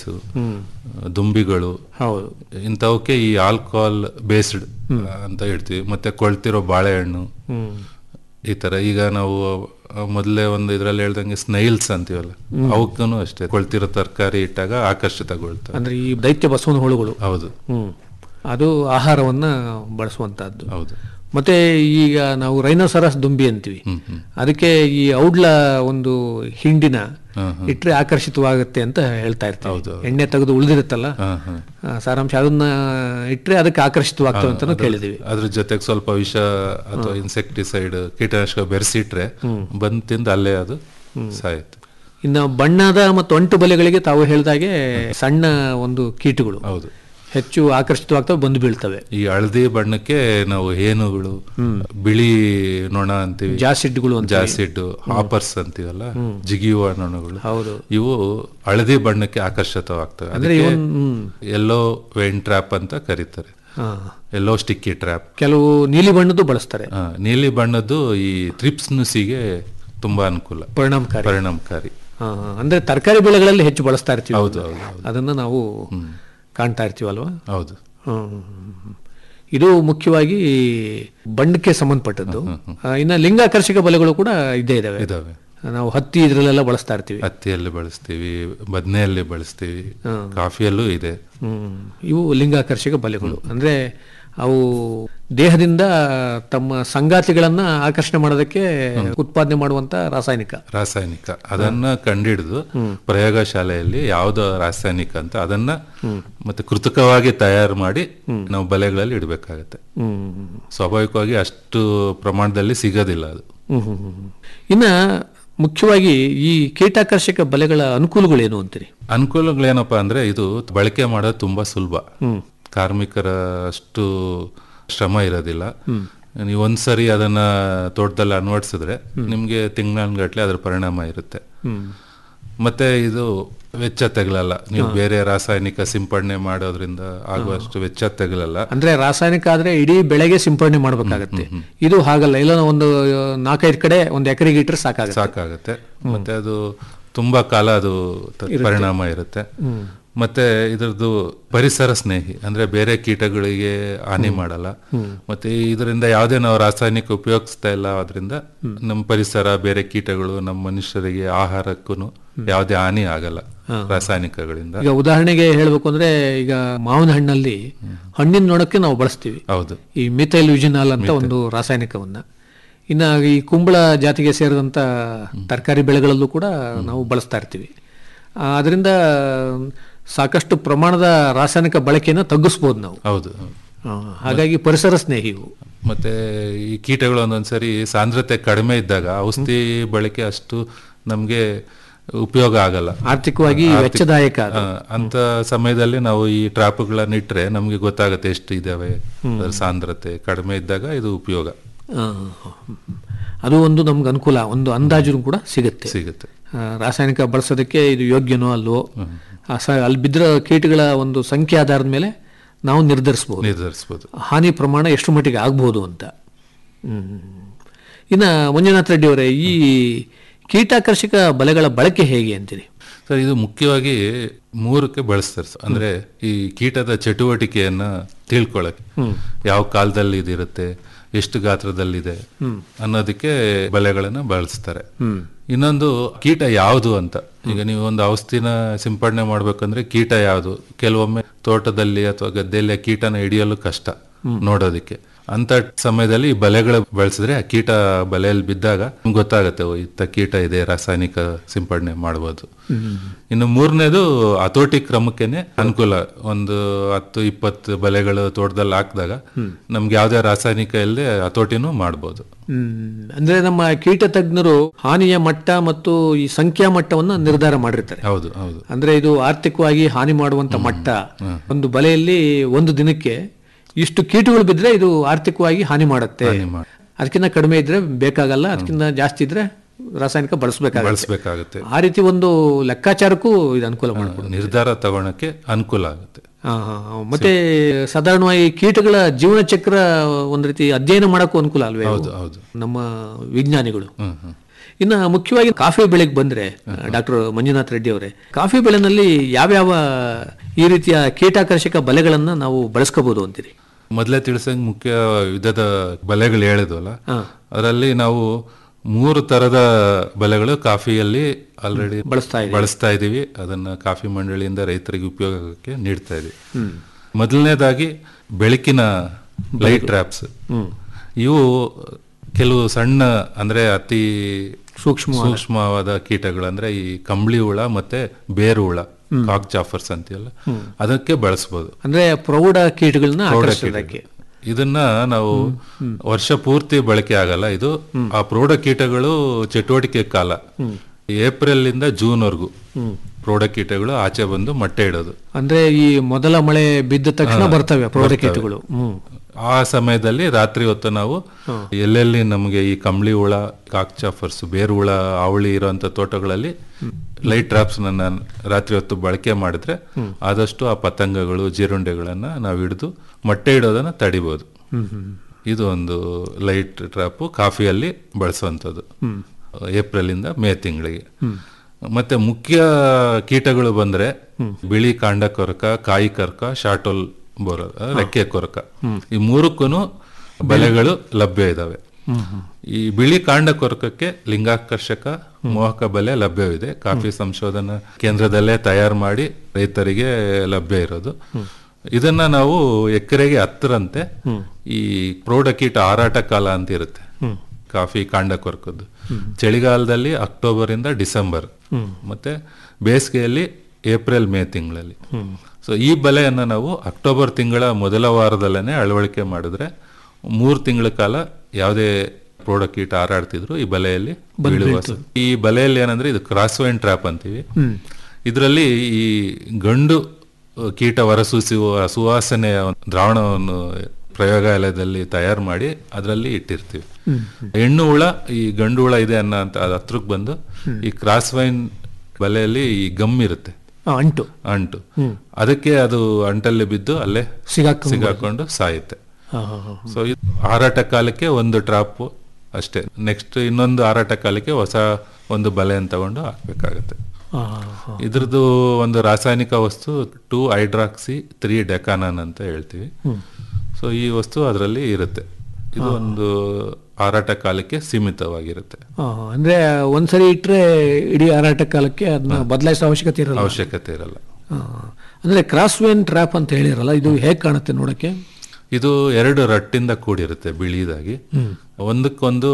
ದುಂಬಿಗಳು ಹೌದು ಇಂಥವಕ್ಕೆ ಈ ಆಲ್ಕೋಹಾಲ್ ಬೇಸ್ಡ್ ಅಂತ ಹೇಳ್ತೀವಿ ಮತ್ತೆ ಕೊಳ್ತಿರೋ ಬಾಳೆಹಣ್ಣು ಹ್ಮ್. ಈ ತರ ಈಗ ನಾವು ಆ, ಮೊದಲೇ ಒಂದು ಇದ್ರಲ್ಲಿ ಹೇಳ್ದಂಗೆ ಸ್ನೈಲ್ಸ್ ಅಂತೀವಲ್ಲ ಅವಕ್ಕೂ ಅಷ್ಟೇ ಕೊಳ್ತಿರೋ ತರಕಾರಿ ಇಟ್ಟಾಗ ಆಕರ್ಷಿತಗೊಳ್ತವೆ ಅಂದ್ರೆ ಈ ದೈತ್ಯ ಬಸವನ ಹುಳುಗಳು ಹೌದು ಹ್ಮ್ ಅದು ಆಹಾರವನ್ನ ಬಳಸುವಂತಹದ್ದು ಹೌದು ಮತ್ತೆ ಈಗ ನಾವು ರೈನೋಸರಸ್ ದುಂಬಿ ಅಂತೀವಿ ಅದಕ್ಕೆ ಈ ಔಡ್ಲ ಒಂದು ಹಿಂಡಿನ ಇಟ್ರೆ ಆಕರ್ಷಿತವಾಗುತ್ತೆ ಅಂತ ಹೇಳ್ತಾ ಇರ್ತೀವಿ ಎಣ್ಣೆ ತೆಗೆದು ಉಳಿದಿರುತ್ತಲ್ಲ ಆ, ಸಾರಾಂಶ ಅದನ್ನ ಇಟ್ರೆ ಅದಕ್ಕೆ ಆಕರ್ಷಿತವಾಗ್ತವೆ ಅಂತಾನು ಕೇಳಿದೀವಿ ಅದ್ರ ಜೊತೆಗೆ ಸ್ವಲ್ಪ ವಿಷ ಅಥವಾ ಇನ್ಸೆಕ್ಟಿಸೈಡ್ ಕೀಟನಾಶಕ ಬೆರೆಸಿಟ್ರೆ ಬಂದ್ ತಿಂದು ಅಲ್ಲೇ ಅದು ಸಾಯುತ್ತೆ ಇನ್ನು ಬಣ್ಣದ ಮತ್ತು ಅಂಟು ಬಲೆಗಳಿಗೆ ತಾವು ಹೇಳಿದಾಗೆ ಸಣ್ಣ ಒಂದು ಕೀಟಗಳು ಹೌದು ಹೆಚ್ಚು ಆಕರ್ಷಿತವಾಗ್ತವೆ ಬಂದು ಬೀಳ್ತವೆ ಈ ಹಳದಿ ಬಣ್ಣಕ್ಕೆ ನಾವು ಹೇನುಗಳು ಬಿಳಿ ನೊಣ ಅಂತೀವಿ ಜಾಸಿಡ್ಗಳು ಅಂತೀವಿ. ಜಾಸಿಡ್ ಹಾಪರ್ಸ್ ಅಂತೀವಲ್ಲ ಜಿಗಿಯುವ ನೊಣಗಳು ಹೌದು ಇವು ಹಳದಿ ಬಣ್ಣಕ್ಕೆ ಆಕರ್ಷಿತವಾಗ್ತವೆ ಅಂದ್ರೆ ಅದಕ್ಕೆ ಇವನ್- ಹ್ಮ್. ಎಲ್ಲೋ ವೇನ್ ಟ್ರ್ಯಾಪ್ ಅಂತ ಕರೀತಾರೆ ಎಲ್ಲೋ ಸ್ಟಿಕ್ಕಿ ಟ್ರ್ಯಾಪ್ ಕೆಲವು ನೀಲಿ ಬಣ್ಣದ್ದು ಬಳಸ್ತಾರೆ ನೀಲಿ ಬಣ್ಣದ್ದು ಈ ಥ್ರಿಪ್ಸ್ ನುಸಿಗೆ ತುಂಬಾ ಅನುಕೂಲ ಪರಿಣಾಮಕಾರಿ ಪರಿಣಾಮಕಾರಿ ಆ, ಅಂದ್ರೆ ತರಕಾರಿ ಬೆಳೆಗಳಲ್ಲಿ ಹೆಚ್ಚು ಬಳಸ್ತಾ ಇರ್ತೀವಿ ಹೌದು, ಅದನ್ನ. ಹೌದು, ಅದನ್ನ ನಾವು ಕಾಣ್ತಾ ಇರ್ತೀವಲ್ವಾ ಹೌದು ಹ್ಮ್. ಇದು ಮುಖ್ಯವಾಗಿ ಬಣ್ಣಕ್ಕೆ ಸಂಬಂಧಪಟ್ಟದ್ದು ಆ, ಇನ್ನ ಲಿಂಗಾಕರ್ಷಕ ಬಲೆಗಳು ಕೂಡ ಇದ್ದೇ ಇದಾವೆ ಇದಾವೆ ನಾವು ಹತ್ತಿ ಇದ್ರಲ್ಲೆಲ್ಲ ಬಳಸ್ತಾ ಇರ್ತೀವಿ ಹತ್ತಿಯಲ್ಲಿ ಬಳಸ್ತೀವಿ ಬದನೆಯಲ್ಲಿ ಬಳಸ್ತೀವಿ ಹ್ಮ್. ಕಾಫಿಯಲ್ಲೂ ಇದೆ ಹ್ಮ್. ಇವು ಲಿಂಗಾಕರ್ಷಕ ಬಲೆಗಳು ಅಂದ್ರೆ ಅವು ದೇಹದಿಂದ ತಮ್ಮ ಸಂಗಾತಿಗಳನ್ನ ಆಕರ್ಷಣೆ ಮಾಡೋದಕ್ಕೆ ಉತ್ಪಾದನೆ ಮಾಡುವಂತ ರಾಸಾಯನಿಕ ರಾಸಾಯನಿಕ ಅದನ್ನ ಕಂಡಿಡಿದು ಪ್ರಯೋಗಶಾಲೆಯಲ್ಲಿ ಯಾವ್ದು ರಾಸಾಯನಿಕ ಅಂತ ಅದನ್ನ ಮತ್ತೆ ಕೃತಕವಾಗಿ ತಯಾರು ಮಾಡಿ ನಾವು ಬಲೆಗಳಲ್ಲಿ ಇಡಬೇಕಾಗತ್ತೆ ಹ್ಮ್. ಸ್ವಾಭಾವಿಕವಾಗಿ ಅಷ್ಟು ಪ್ರಮಾಣದಲ್ಲಿ ಸಿಗೋದಿಲ್ಲ ಅದು ಹ್ಮ್ ಹ್ಮ್ ಹ್ಮ್. ಇನ್ನ ಮುಖ್ಯವಾಗಿ ಈ ಕೀಟಾಕರ್ಷಕ ಬಲೆಗಳ ಅನುಕೂಲಗಳೇನು ಅಂತೀರಿ ಅನುಕೂಲಗಳೇನಪ್ಪಾ ಅಂದ್ರೆ ಇದು ಬಳಕೆ ಮಾಡೋದು ತುಂಬಾ ಸುಲಭ ಕಾರ್ಮಿಕರ ಅಷ್ಟು ಶ್ರಮ ಇರೋದಿಲ್ಲ ನೀವು ಒಂದ್ಸರಿ ಅದನ್ನ ತೋಟದಲ್ಲಿ ಅಳವಡಿಸಿದ್ರೆ ನಿಮ್ಗೆ ತಿಂಗಳನ್ಗಟ್ಲೆ ಅದ್ರ ಪರಿಣಾಮ ಇರುತ್ತೆ ಮತ್ತೆ ಇದು ವೆಚ್ಚ ತಗಲಲ್ಲ ನೀವು ಬೇರೆ ರಾಸಾಯನಿಕ ಸಿಂಪಡಣೆ ಮಾಡೋದ್ರಿಂದ ಆಗುವಷ್ಟು ವೆಚ್ಚ ತಗಲಲ್ಲ ಅಂದ್ರೆ ರಾಸಾಯನಿಕ ಆದ್ರೆ ಇಡೀ ಬೆಳೆಗೆ ಸಿಂಪಡಣೆ ಮಾಡ್ಬೇಕಾಗತ್ತೆ ಇದು ಹಾಗಲ್ಲ ಇಲ್ಲ ಒಂದು ನಾಲ್ಕೈದು ಕಡೆ ಒಂದ್ ಎಕರೆಗೆ ಇಟ್ರೆ ಸಾಕಾಗುತ್ತೆ ಸಾಕಾಗುತ್ತೆ ಮತ್ತೆ ಅದು ತುಂಬಾ ಕಾಲ ಅದು ತ- ಪರಿಣಾಮ ಇರುತ್ತೆ ಮತ್ತೆ ಇದ್ರದ್ದು ಪರಿಸರ ಸ್ನೇಹಿ ಅಂದ್ರೆ ಬೇರೆ ಕೀಟಗಳಿಗೆ ಹಾನಿ ಮಾಡಲ್ಲ ಮತ್ತೆ ಇದರಿಂದ ಯಾವುದೇ ನಾವು ರಾಸಾಯನಿಕ ಉಪಯೋಗಿಸ್ತಾ ಇಲ್ಲ ಅದರಿಂದ ನಮ್ಮ ಪರಿಸರ ಬೇರೆ ಕೀಟಗಳು ನಮ್ಮ ಮನುಷ್ಯರಿಗೆ ಆಹಾರಕ್ಕೂ ಯಾವುದೇ ಹಾನಿ ಆಗಲ್ಲ ರಾಸಾಯನಿಕಗಳಿಂದ ಈಗ ಉದಾಹರಣೆಗೆ ಹೇಳ್ಬೇಕು ಅಂದ್ರೆ ಈಗ ಮಾವಿನ ಹಣ್ಣಲ್ಲಿ ಹಣ್ಣಿನ ನೋಡಕ್ಕೆ ನಾವು ಬಳಸ್ತೀವಿ ಹೌದು ಈ ಮಿಥೈಲ್ ಯುಜಿನಾಲ್ ಅಂತ ಒಂದು ರಾಸಾಯನಿಕವನ್ನ ಇನ್ನ ಈ ಕುಂಬಳ ಜಾತಿಗೆ ಸೇರಿದಂತ ತರಕಾರಿ ಬೆಳೆಗಳಲ್ಲೂ ಕೂಡ ನಾವು ಬಳಸ್ತಾ ಇರ್ತೀವಿ ಆ, ಅದರಿಂದ ಸಾಕಷ್ಟು ಪ್ರಮಾಣದ ರಾಸಾಯನಿಕ ಬಳಕೆಯನ್ನು ತಗ್ಗಿಸ್ಬೋದು ನಾವು ಹೌದು ಆ, ಹಾಗಾಗಿ ಪರಿಸರ ಸ್ನೇಹಿ ಇವು ಮತ್ತೆ ಈ ಕೀಟಗಳು ಒಂದೊಂದ್ಸರಿ ಸಾಂದ್ರತೆ ಕಡಿಮೆ ಇದ್ದಾಗ ಔಷಧಿ ಬಳಕೆ ಅಷ್ಟು ನಮ್ಗೆ ಉಪಯೋಗ ಆಗಲ್ಲ ಆರ್ಥಿಕವಾಗಿ ಆರ್ಥಿಕ- ವೆಚ್ಚದಾಯಕ ಅದು. ಆ, ಅಂತ ಸಮಯದಲ್ಲಿ ನಾವು ಈ ಟ್ರಾಪ್ಗಳನ್ನ ಇಟ್ರೆ ನಮ್ಗೆ ಗೊತ್ತಾಗುತ್ತೆ ಎಷ್ಟು ಇದಾವೆ ಅದ್ರ ಸಾಂದ್ರತೆ ಕಡಿಮೆ ಇದ್ದಾಗ ಇದು ಉಪಯೋಗ ಆ, ಅದು ಒಂದು ನಮ್ಗೆ ಅನುಕೂಲ ಒಂದು ಅಂದಾಜು ಕೂಡ ಸಿಗುತ್ತೆ ಸಿಗುತ್ತೆ ಆ, ರಾಸಾಯನಿಕ ಬಳಸೋದಕ್ಕೆ ಇದು ಯೋಗ್ಯನೋ ಅಲ್ವೋ ಆ ಸ- ಅಲ್ಲಿ ಬಿದ್ದಿರೋ ಕೀಟಗಳ ಒಂದು ಸಂಖ್ಯೆ ಆಧಾರದ ಮೇಲೆ ನಾವು ನಿರ್ಧರಿಸಬಹುದು ನಿರ್ಧರಿಸಬಹುದು ಹಾನಿ ಪ್ರಮಾಣ ಎಷ್ಟು ಮಟ್ಟಿಗೆ ಆಗ್ಬೋದು ಅಂತ ಹ್ಮ್. ಇನ್ನ ಮಂಜುನಾಥ್ ರೆಡ್ಡಿ ಅವರೇ ಈ ಕೀಟಾಕರ್ಷಕ ಬಲೆಗಳ ಬಳಕೆ ಹೇಗೆ ಅಂತೀರಿ ಸರ್ ಇದು ಮುಖ್ಯವಾಗಿ ಮೂರಕ್ಕೆ ಬಳಸ್ತಾರೆ ಸರ್. ಅಂದ್ರೆ ಈ ಕೀಟದ ಚಟುವಟಿಕೆಯನ್ನ ತಿಳ್ಕೊಳಕ್ಕೆ ಯಾವ ಕಾಲದಲ್ಲಿ ಇದಿರುತ್ತೆ ಎಷ್ಟು ಗಾತ್ರದಲ್ಲಿದೆ ಅನ್ನೋದಕ್ಕೆ ಬಲೆಗಳನ್ನ ಬಳಸ್ತಾರೆ ಇನ್ನೊಂದು ಕೀಟ ಯಾವುದು ಅಂತ ಈಗ ನೀವು ಒಂದು ಔಷಧಿನ ಸಿಂಪಡಣೆ ಮಾಡ್ಬೇಕಂದ್ರೆ ಕೀಟ ಯಾವುದು ಕೆಲವೊಮ್ಮೆ ತೋಟದಲ್ಲಿ ಅಥವಾ ಗದ್ದೆಯಲ್ಲಿ ಆ ಕೀಟನ ಹಿಡಿಯಲು ಕಷ್ಟ ನೋಡೋದಕ್ಕೆ ಅಂತ ಸಮಯದಲ್ಲಿ ಈ ಬಲೆಗಳು ಬಳಸಿದ್ರೆ ಆ ಕೀಟ ಬಲೆಯಲ್ಲಿ ಬಿದ್ದಾಗ ನಿಮ್ಗೆ ಗೊತ್ತಾಗುತ್ತೆ ಓ, ಇಂಥ ಕೀಟ ಇದೆ ರಾಸಾಯನಿಕ ಸಿಂಪಡಣೆ ಮಾಡ್ಬೋದು ಇನ್ನು ಮೂರನೇದು ಹತೋಟಿ ಕ್ರಮಕ್ಕೆನೆ ಅನುಕೂಲ ಒಂದು ಹತ್ತು ಇಪ್ಪತ್ತು ಬಲೆಗಳು ತೋಟದಲ್ಲಿ ಹಾಕಿದಾಗ ನಮ್ಗೆ ಯಾವ್ದೇ ರಾಸಾಯನಿಕ ಇಲ್ಲದೆ ಹತೋಟಿನೂ ಮಾಡ್ಬೋದು ಹ್ಮ್. ಅಂದ್ರೆ ನಮ್ಮ ಕೀಟ ತಜ್ಞರು ಹಾನಿಯ ಮಟ್ಟ ಮತ್ತು ಈ ಸಂಖ್ಯಾ ಮಟ್ಟವನ್ನ ನಿರ್ಧಾರ ಮಾಡಿರ್ತಾರೆ ಹೌದು ಹೌದು ಅಂದ್ರೆ ಇದು ಆರ್ಥಿಕವಾಗಿ ಹಾನಿ ಮಾಡುವಂತ ಮಟ್ಟ ಒಂದು ಬಲೆಯಲ್ಲಿ ಒಂದು ದಿನಕ್ಕೆ ಇಷ್ಟು ಕೀಟಗಳು ಬಿದ್ರೆ ಇದು ಆರ್ಥಿಕವಾಗಿ ಹಾನಿ ಮಾಡುತ್ತೆ ಅದಕ್ಕಿಂತ ಕಡಿಮೆ ಇದ್ರೆ ಬೇಕಾಗಲ್ಲ ಅದಕ್ಕಿಂತ ಜಾಸ್ತಿ ಇದ್ರೆ ರಾಸಾಯನಿಕ ಬಳಸಬೇಕಾಗುತ್ತೆ ಬಳಸಬೇಕಾಗುತ್ತೆ ಆ ರೀತಿ ಒಂದು ಲೆಕ್ಕಾಚಾರಕ್ಕೂ ಇದು ಅನುಕೂಲ ಮಾಡ್ಬೋದು ನಿರ್ಧಾರ ತಗೊಳಕ್ಕೆ ಅನುಕೂಲ ಆಗುತ್ತೆ ಆ, ಆ, ಆ. ಮತ್ತೆ ಸಾಧಾರಣವಾಗಿ ಕೀಟಗಳ ಜೀವನ ಚಕ್ರ ಒಂದ್ ರೀತಿ ಅಧ್ಯಯನ ಮಾಡಕ್ಕೂ ಅನುಕೂಲ ಅಲ್ವೇ ಹೌದು, ಅವು? ಹೌದು. ನಮ್ಮ ವಿಜ್ಞಾನಿಗಳು ಹ್ಮ್ ಹ್ಮ್ ಇನ್ನ ಮುಖ್ಯವಾಗಿ ಕಾಫಿ ಬೆಳೆಗೆ ಬಂದ್ರೆ ಡಾಕ್ಟರ್ ಮಂಜುನಾಥ್ ರೆಡ್ಡಿ ಅವರೇ ಕಾಫಿ ಬೆಳೆನಲ್ಲಿ ಯಾವ್ಯಾವ ಈ ರೀತಿಯ ಕೀಟಾಕರ್ಷಕ ಬಲೆಗಳನ್ನ ನಾವು ಬಳಸ್ಕೋಬಹುದು ಅಂತೀರಿ ಮೊದಲೇ ತಿಳಿಸಂಗ್ ಮುಖ್ಯ ವಿಧದ ಬಲೆಗಳು ಹೇಳಿದ್ವಲ್ಲ ಅದರಲ್ಲಿ ನಾವು ಮೂರು ತರದ ಬಲೆಗಳು ಕಾಫಿಯಲ್ಲಿ ಆಲ್ರೆಡಿ ಬಳಸ್ತಾ ಬಳಸ್ತಾ ಇದೀವಿ ಅದನ್ನ ಕಾಫಿ ಮಂಡಳಿಯಿಂದ ರೈತರಿಗೆ ಉಪಯೋಗಕ್ಕೆ ನೀಡ್ತಾ ಇದೀವಿ ಮೊದಲನೇದಾಗಿ ಬೆಳಕಿನ ಲೈಟ್ ಟ್ರ್ಯಾಪ್ಸ್ ಇವು ಕೆಲವು ಸಣ್ಣ ಅಂದ್ರೆ ಅತಿ ಸೂಕ್ಷ್ಮ ಸೂಕ್ಷ್ಮವಾದ ಕೀಟಗಳು ಅಂದ್ರೆ ಈ ಕಂಬಳಿ ಹುಳ ಮತ್ತೆ ಬೇರು ಹುಳ ಕಾಕ್ ಚಾಫರ್ಸ್ ಅಂತೀವಲ್ಲ ಅದಕ್ಕೆ ಬಳಸ್ಬೋದು ಅಂದ್ರೆ ಪ್ರೌಢ ಕೀಟಗಳನ್ನ ಪ್ರೌಢ ಆಕರ್ಷಿಸೋದಕ್ಕೆ ಕೀಟಗಳು. ಇದನ್ನ ನಾವು ವರ್ಷ ಪೂರ್ತಿ ಬಳಕೆ ಆಗಲ್ಲ ಇದು ಆ ಪ್ರೌಢ ಕೀಟಗಳು ಚಟುವಟಿಕೆ ಕಾಲ ಏಪ್ರಿಲ್ ಇಂದ ಜೂನ್ ವರ್ಗು ಪ್ರೌಢ ಕೀಟಗಳು ಆಚೆ ಬಂದು ಮೊಟ್ಟೆ ಇಡೋದು ಅಂದ್ರೆ ಈ ಮೊದಲ ಮಳೆ ಬಿದ್ದ ತಕ್ಷಣ ಹಾ, ಬರ್ತವೆ ಪ್ರೌಢ ಬರ್ತವೆ. ಕೀಟಗಳು ಹ್ಮ್ ಆ ಸಮಯದಲ್ಲಿ ರಾತ್ರಿ ಹೊತ್ತು ನಾವು ಎಲ್ಲೆಲ್ಲಿ ನಮಗೆ ಈ ಕಂಬಳಿ ಹುಳ ಕಾಕ್ಚಾಫರ್ಸ್ ಬೇರು ಹುಳ ಅವಳಿ ಇರುವಂತ ತೋಟಗಳಲ್ಲಿ ಲೈಟ್ ಟ್ರಾಪ್ಸ್ ನನ್ನ ರಾತ್ರಿ ಹೊತ್ತು ಬಳಕೆ ಮಾಡಿದ್ರೆ ಆದಷ್ಟು ಆ ಪತಂಗಗಳು ಜೀರುಂಡೆಗಳನ್ನ ನಾವು ಹಿಡಿದು ಮೊಟ್ಟೆ ಇಡೋದನ್ನ ತಡಿಬಹುದು ಇದು ಒಂದು ಲೈಟ್ ಟ್ರಾಪ್ ಕಾಫಿಯಲ್ಲಿ ಬಳಸುವಂಥದ್ದು ಏಪ್ರಿಲ್ ಇಂದ ಮೇ ತಿಂಗಳಿಗೆ ಮತ್ತೆ ಮುಖ್ಯ ಕೀಟಗಳು ಬಂದ್ರೆ ಬಿಳಿ ಕಾಂಡ ಕೊರಕ ಕಾಯಿ ಕರ್ಕ ಶಾಟೋಲ್ ಬೋರ ರೆಕ್ಕೆ ಕೊರಕ ಈ ಮೂರಕ್ಕೂ ಬಲೆಗಳು ಲಭ್ಯ ಇದಾವೆ ಈ ಬಿಳಿ ಕಾಂಡ ಕೊರಕಕ್ಕೆ ಲಿಂಗಾಕರ್ಷಕ ಮೋಹಕ ಬಲೆ ಲಭ್ಯವಿದೆ ಕಾಫಿ ಸಂಶೋಧನಾ ಕೇಂದ್ರದಲ್ಲೇ ತಯಾರು ಮಾಡಿ ರೈತರಿಗೆ ಲಭ್ಯ ಇರೋದು ಇದನ್ನ ನಾವು ಎಕರೆಗೆ ಹತ್ತರಂತೆ ಈ ಪ್ರೌಢಕೀಟ ಹಾರಾಟ ಕಾಲ ಅಂತ ಇರುತ್ತೆ ಕಾಫಿ ಕಾಂಡ ಕೊರಕದ್ದು ಚಳಿಗಾಲದಲ್ಲಿ ಅಕ್ಟೋಬರ್ ಇಂದ ಡಿಸೆಂಬರ್ ಮತ್ತೆ ಬೇಸಿಗೆಯಲ್ಲಿ ಏಪ್ರಿಲ್ ಮೇ ತಿಂಗಳಲ್ಲಿ ಸೊ ಈ ಬಲೆಯನ್ನ ನಾವು ಅಕ್ಟೋಬರ್ ತಿಂಗಳ ಮೊದಲ ವಾರದಲ್ಲೇನೆ ಅಳವಡಿಕೆ ಮಾಡಿದ್ರೆ ಮೂರು ತಿಂಗಳ ಕಾಲ ಯಾವುದೇ ಪ್ರೌಢಕೀಟ ಹಾರಾಡ್ತಿದ್ರು ಈ ಬಲೆಯಲ್ಲಿ ಬೀಳುವ ಸ- ಈ ಬಲೆಯಲ್ಲಿ ಏನಂದ್ರೆ ಇದು ಕ್ರಾಸ್ ವೈನ್ ಟ್ರ್ಯಾಪ್ ಅಂತೀವಿ ಇದರಲ್ಲಿ ಈ ಗಂಡು ಅಹ್, ಕೀಟ ಹೊರಸೂಸುವ ಸುವಾಸನೆಯ ಒಂದು ದ್ರಾವಣವನ್ನು ಪ್ರಯೋಗಾಲಯದಲ್ಲಿ ತಯಾರು ಮಾಡಿ ಅದರಲ್ಲಿ ಇಟ್ಟಿರ್ತೀವಿ ಹೆಣ್ಣು ಹುಳ ಈ ಗಂಡು ಹುಳ ಇದೆ ಅನ್ನೋ ಅಂತ ಅದ್ ಹತ್ರಕ್ಕೆ ಬಂದು ಈ ಕ್ರಾಸ್ ವೈನ್ ಬಲೆಯಲ್ಲಿ ಈ ಗಮ್ ಇರುತ್ತೆ ಆ, ಅಂಟು ಅಂಟು ಅದಕ್ಕೆ ಅದು ಅಂಟಲ್ಲಿ ಬಿದ್ದು ಅಲ್ಲೇ ಸಿಗಾಕೊಂಡು ಸಿಗಾಕೊಂಡು ಸಾಯುತ್ತೆ ಹಾ, ಹಾ, ಹಾ. ಸೊ ಇದು ಹಾರಾಟ ಕಾಲಕ್ಕೆ ಒಂದು ಟ್ರಾಪ್ ಅಷ್ಟೇ ನೆಕ್ಸ್ಟ್ ಇನ್ನೊಂದು ಹಾರಾಟ ಕಾಲಕ್ಕೆ ಹೊಸ ಒಂದು ಬಲೆಯನ್ನು ತಗೊಂಡು ಹಾಕ್ಬೇಕಾಗತ್ತೆ ಹಾ, ಹಾ. ಇದ್ರದ್ದು ಒಂದು ರಾಸಾಯನಿಕ ವಸ್ತು ಟೂ ಹೈಡ್ರಾಕ್ಸಿ ತ್ರೀ ಡೆಕಾನನ್ ಅಂತ ಹೇಳ್ತೀವಿ ಸೊ ಈ ವಸ್ತು ಅದರಲ್ಲಿ ಇರುತ್ತೆ ಇದು ಒಂದು ಹಾರಾಟ ಕಾಲಕ್ಕೆ ಸೀಮಿತವಾಗಿರುತ್ತೆ ಆ, ಅಂದ್ರೆ ಒಂದ್ಸರಿ ಇಟ್ರೆ ಇಡೀ ಹಾರಾಟ ಕಾಲಕ್ಕೆ ಅದನ್ನ ಬದಲಾಯಿಸೋ ಅವಶ್ಯಕತೆ ಇರಲ್ಲ ಅವಶ್ಯಕತೆ ಇರಲ್ಲ ಆ, ಅಂದ್ರೆ ಕ್ರಾಸ್ ವೇನ್ ಟ್ರ್ಯಾಪ್ ಅಂತ ಹೇಳಿರಲ್ಲ ಇದು ಹೇಗ್ ಕಾಣುತ್ತೆ ನೋಡಕ್ಕೆ ಇದು ಎರಡು ರಟ್ಟಿಂದ ಕೂಡಿರುತ್ತೆ ಬಿಳಿದಾಗಿ ಒಂದಕ್ಕೊಂದು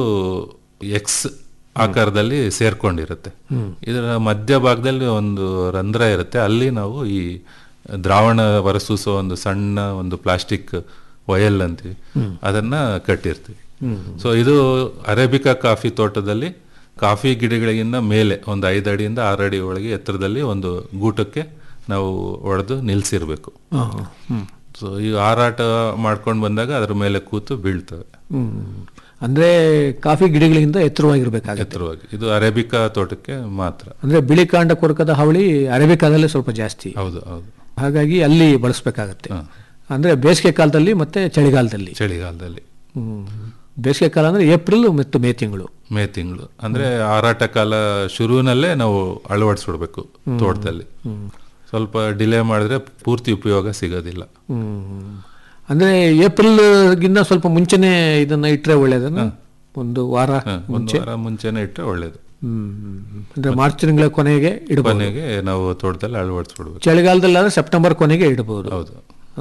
ಎಕ್ಸ್ ಆಕಾರದಲ್ಲಿ ಸೇರ್ಕೊಂಡಿರುತ್ತೆ ಇದರ ಮಧ್ಯಭಾಗದಲ್ಲಿ ಒಂದು ರಂಧ್ರ ಇರುತ್ತೆ ಅಲ್ಲಿ ನಾವು ಈ ದ್ರಾವಣ ಹೊರಸೂಸೋ ಒಂದು ಸಣ್ಣ ಒಂದು ಪ್ಲಾಸ್ಟಿಕ್ ವಯಲ್ ಅಂತೀವಿ ಅದನ್ನ ಕಟ್ಟಿರ್ತೀವಿ ಸೊ ಇದು ಅರೇಬಿಕಾ ಕಾಫಿ ತೋಟದಲ್ಲಿ ಕಾಫಿ ಗಿಡಗಳಿಗಿಂತ ಮೇಲೆ ಒಂದು ಐದು ಅಡಿಯಿಂದ ಆರು ಅಡಿ ಒಳಗೆ ಎತ್ತರದಲ್ಲಿ ಒಂದು ಗೂಟಕ್ಕೆ ನಾವು ಹೊಡೆದು ನಿಲ್ಸಿರ್ಬೇಕು ಆ, ಹ್ಮ್. ಸೊ ಈ ಹಾರಾಟ ಮಾಡ್ಕೊಂಡು ಬಂದಾಗ ಅದ್ರ ಮೇಲೆ ಕೂತು ಬೀಳ್ತವೆ ಹ್ಮ್. ಅಂದ್ರೆ ಕಾಫಿ ಗಿಡಗಳಿಂದ ಎತ್ತರವಾಗಿರ್ಬೇಕಾಗತ್ತೆ ಎತ್ತರವಾಗಿ ಇದು ಅರೇಬಿಕಾ ತೋಟಕ್ಕೆ ಮಾತ್ರ ಅಂದ್ರೆ ಬಿಳಿ ಕಾಂಡ ಕೊರಕದ ಹಾವಳಿ ಅರೇಬಿಕಾದಲ್ಲೇ ಸ್ವಲ್ಪ ಜಾಸ್ತಿ ಹೌದು ಹೌದು ಹಾಗಾಗಿ ಅಲ್ಲಿ ಬಳಸಬೇಕಾಗತ್ತೆ ಅಂದ್ರೆ ಬೇಸಿಗೆ ಕಾಲದಲ್ಲಿ ಮತ್ತೆ ಚಳಿಗಾಲದಲ್ಲಿ ಚಳಿಗಾಲದಲ್ಲಿ ಹ್ಮ್. ಬೇಸಿಗೆ ಕಾಲ ಅಂದ್ರೆ ಏಪ್ರಿಲ್ ಮತ್ತು ಮೇ ತಿಂಗಳು ಮೇ ತಿಂಗಳು ಅಂದ್ರೆ ಹಾರಾಟ ಕಾಲ ಶುರುವಿನಲ್ಲೇ ನಾವು ಅಳವಡಿಸ್ಬಿಡ್ಬೇಕು ತೋಟದಲ್ಲಿ ಸ್ವಲ್ಪ ಡಿಲೇ ಮಾಡಿದ್ರೆ ಪೂರ್ತಿ ಉಪಯೋಗ ಸಿಗೋದಿಲ್ಲ ಹ್ಮ್. ಅಂದ್ರೆ ಏಪ್ರಿಲ್ಗಿನ್ನ ಸ್ವಲ್ಪ ಮುಂಚೆನೆ ಇದನ್ನ ಇಟ್ರೆ ಒಳ್ಳೇದನ್ನ ಒಂದು ವಾರ ಹ, ಒಂದು ಮುಂಚೆ ವಾರ ಮುಂಚೆನೆ ಇಟ್ಟರೆ ಒಳ್ಳೇದು ಹ್ಮ್. ಅಂದ್ರೆ ಮಾರ್ಚ್ ತಿಂಗಳ ಕೊನೆಗೆ ಇಡಬಹುದು ಕೊನೆಗೆ ನಾವು ತೋಟದಲ್ಲಿ ಅಳವಡಿಸ್ಬಿಡ್ಬೇಕು ಚಳಿಗಾಲದಲ್ಲಿ ಆದ್ರೆ ಸೆಪ್ಟೆಂಬರ್ ಕೊನೆಗೆ ಇಡಬಹುದು ಹೌದು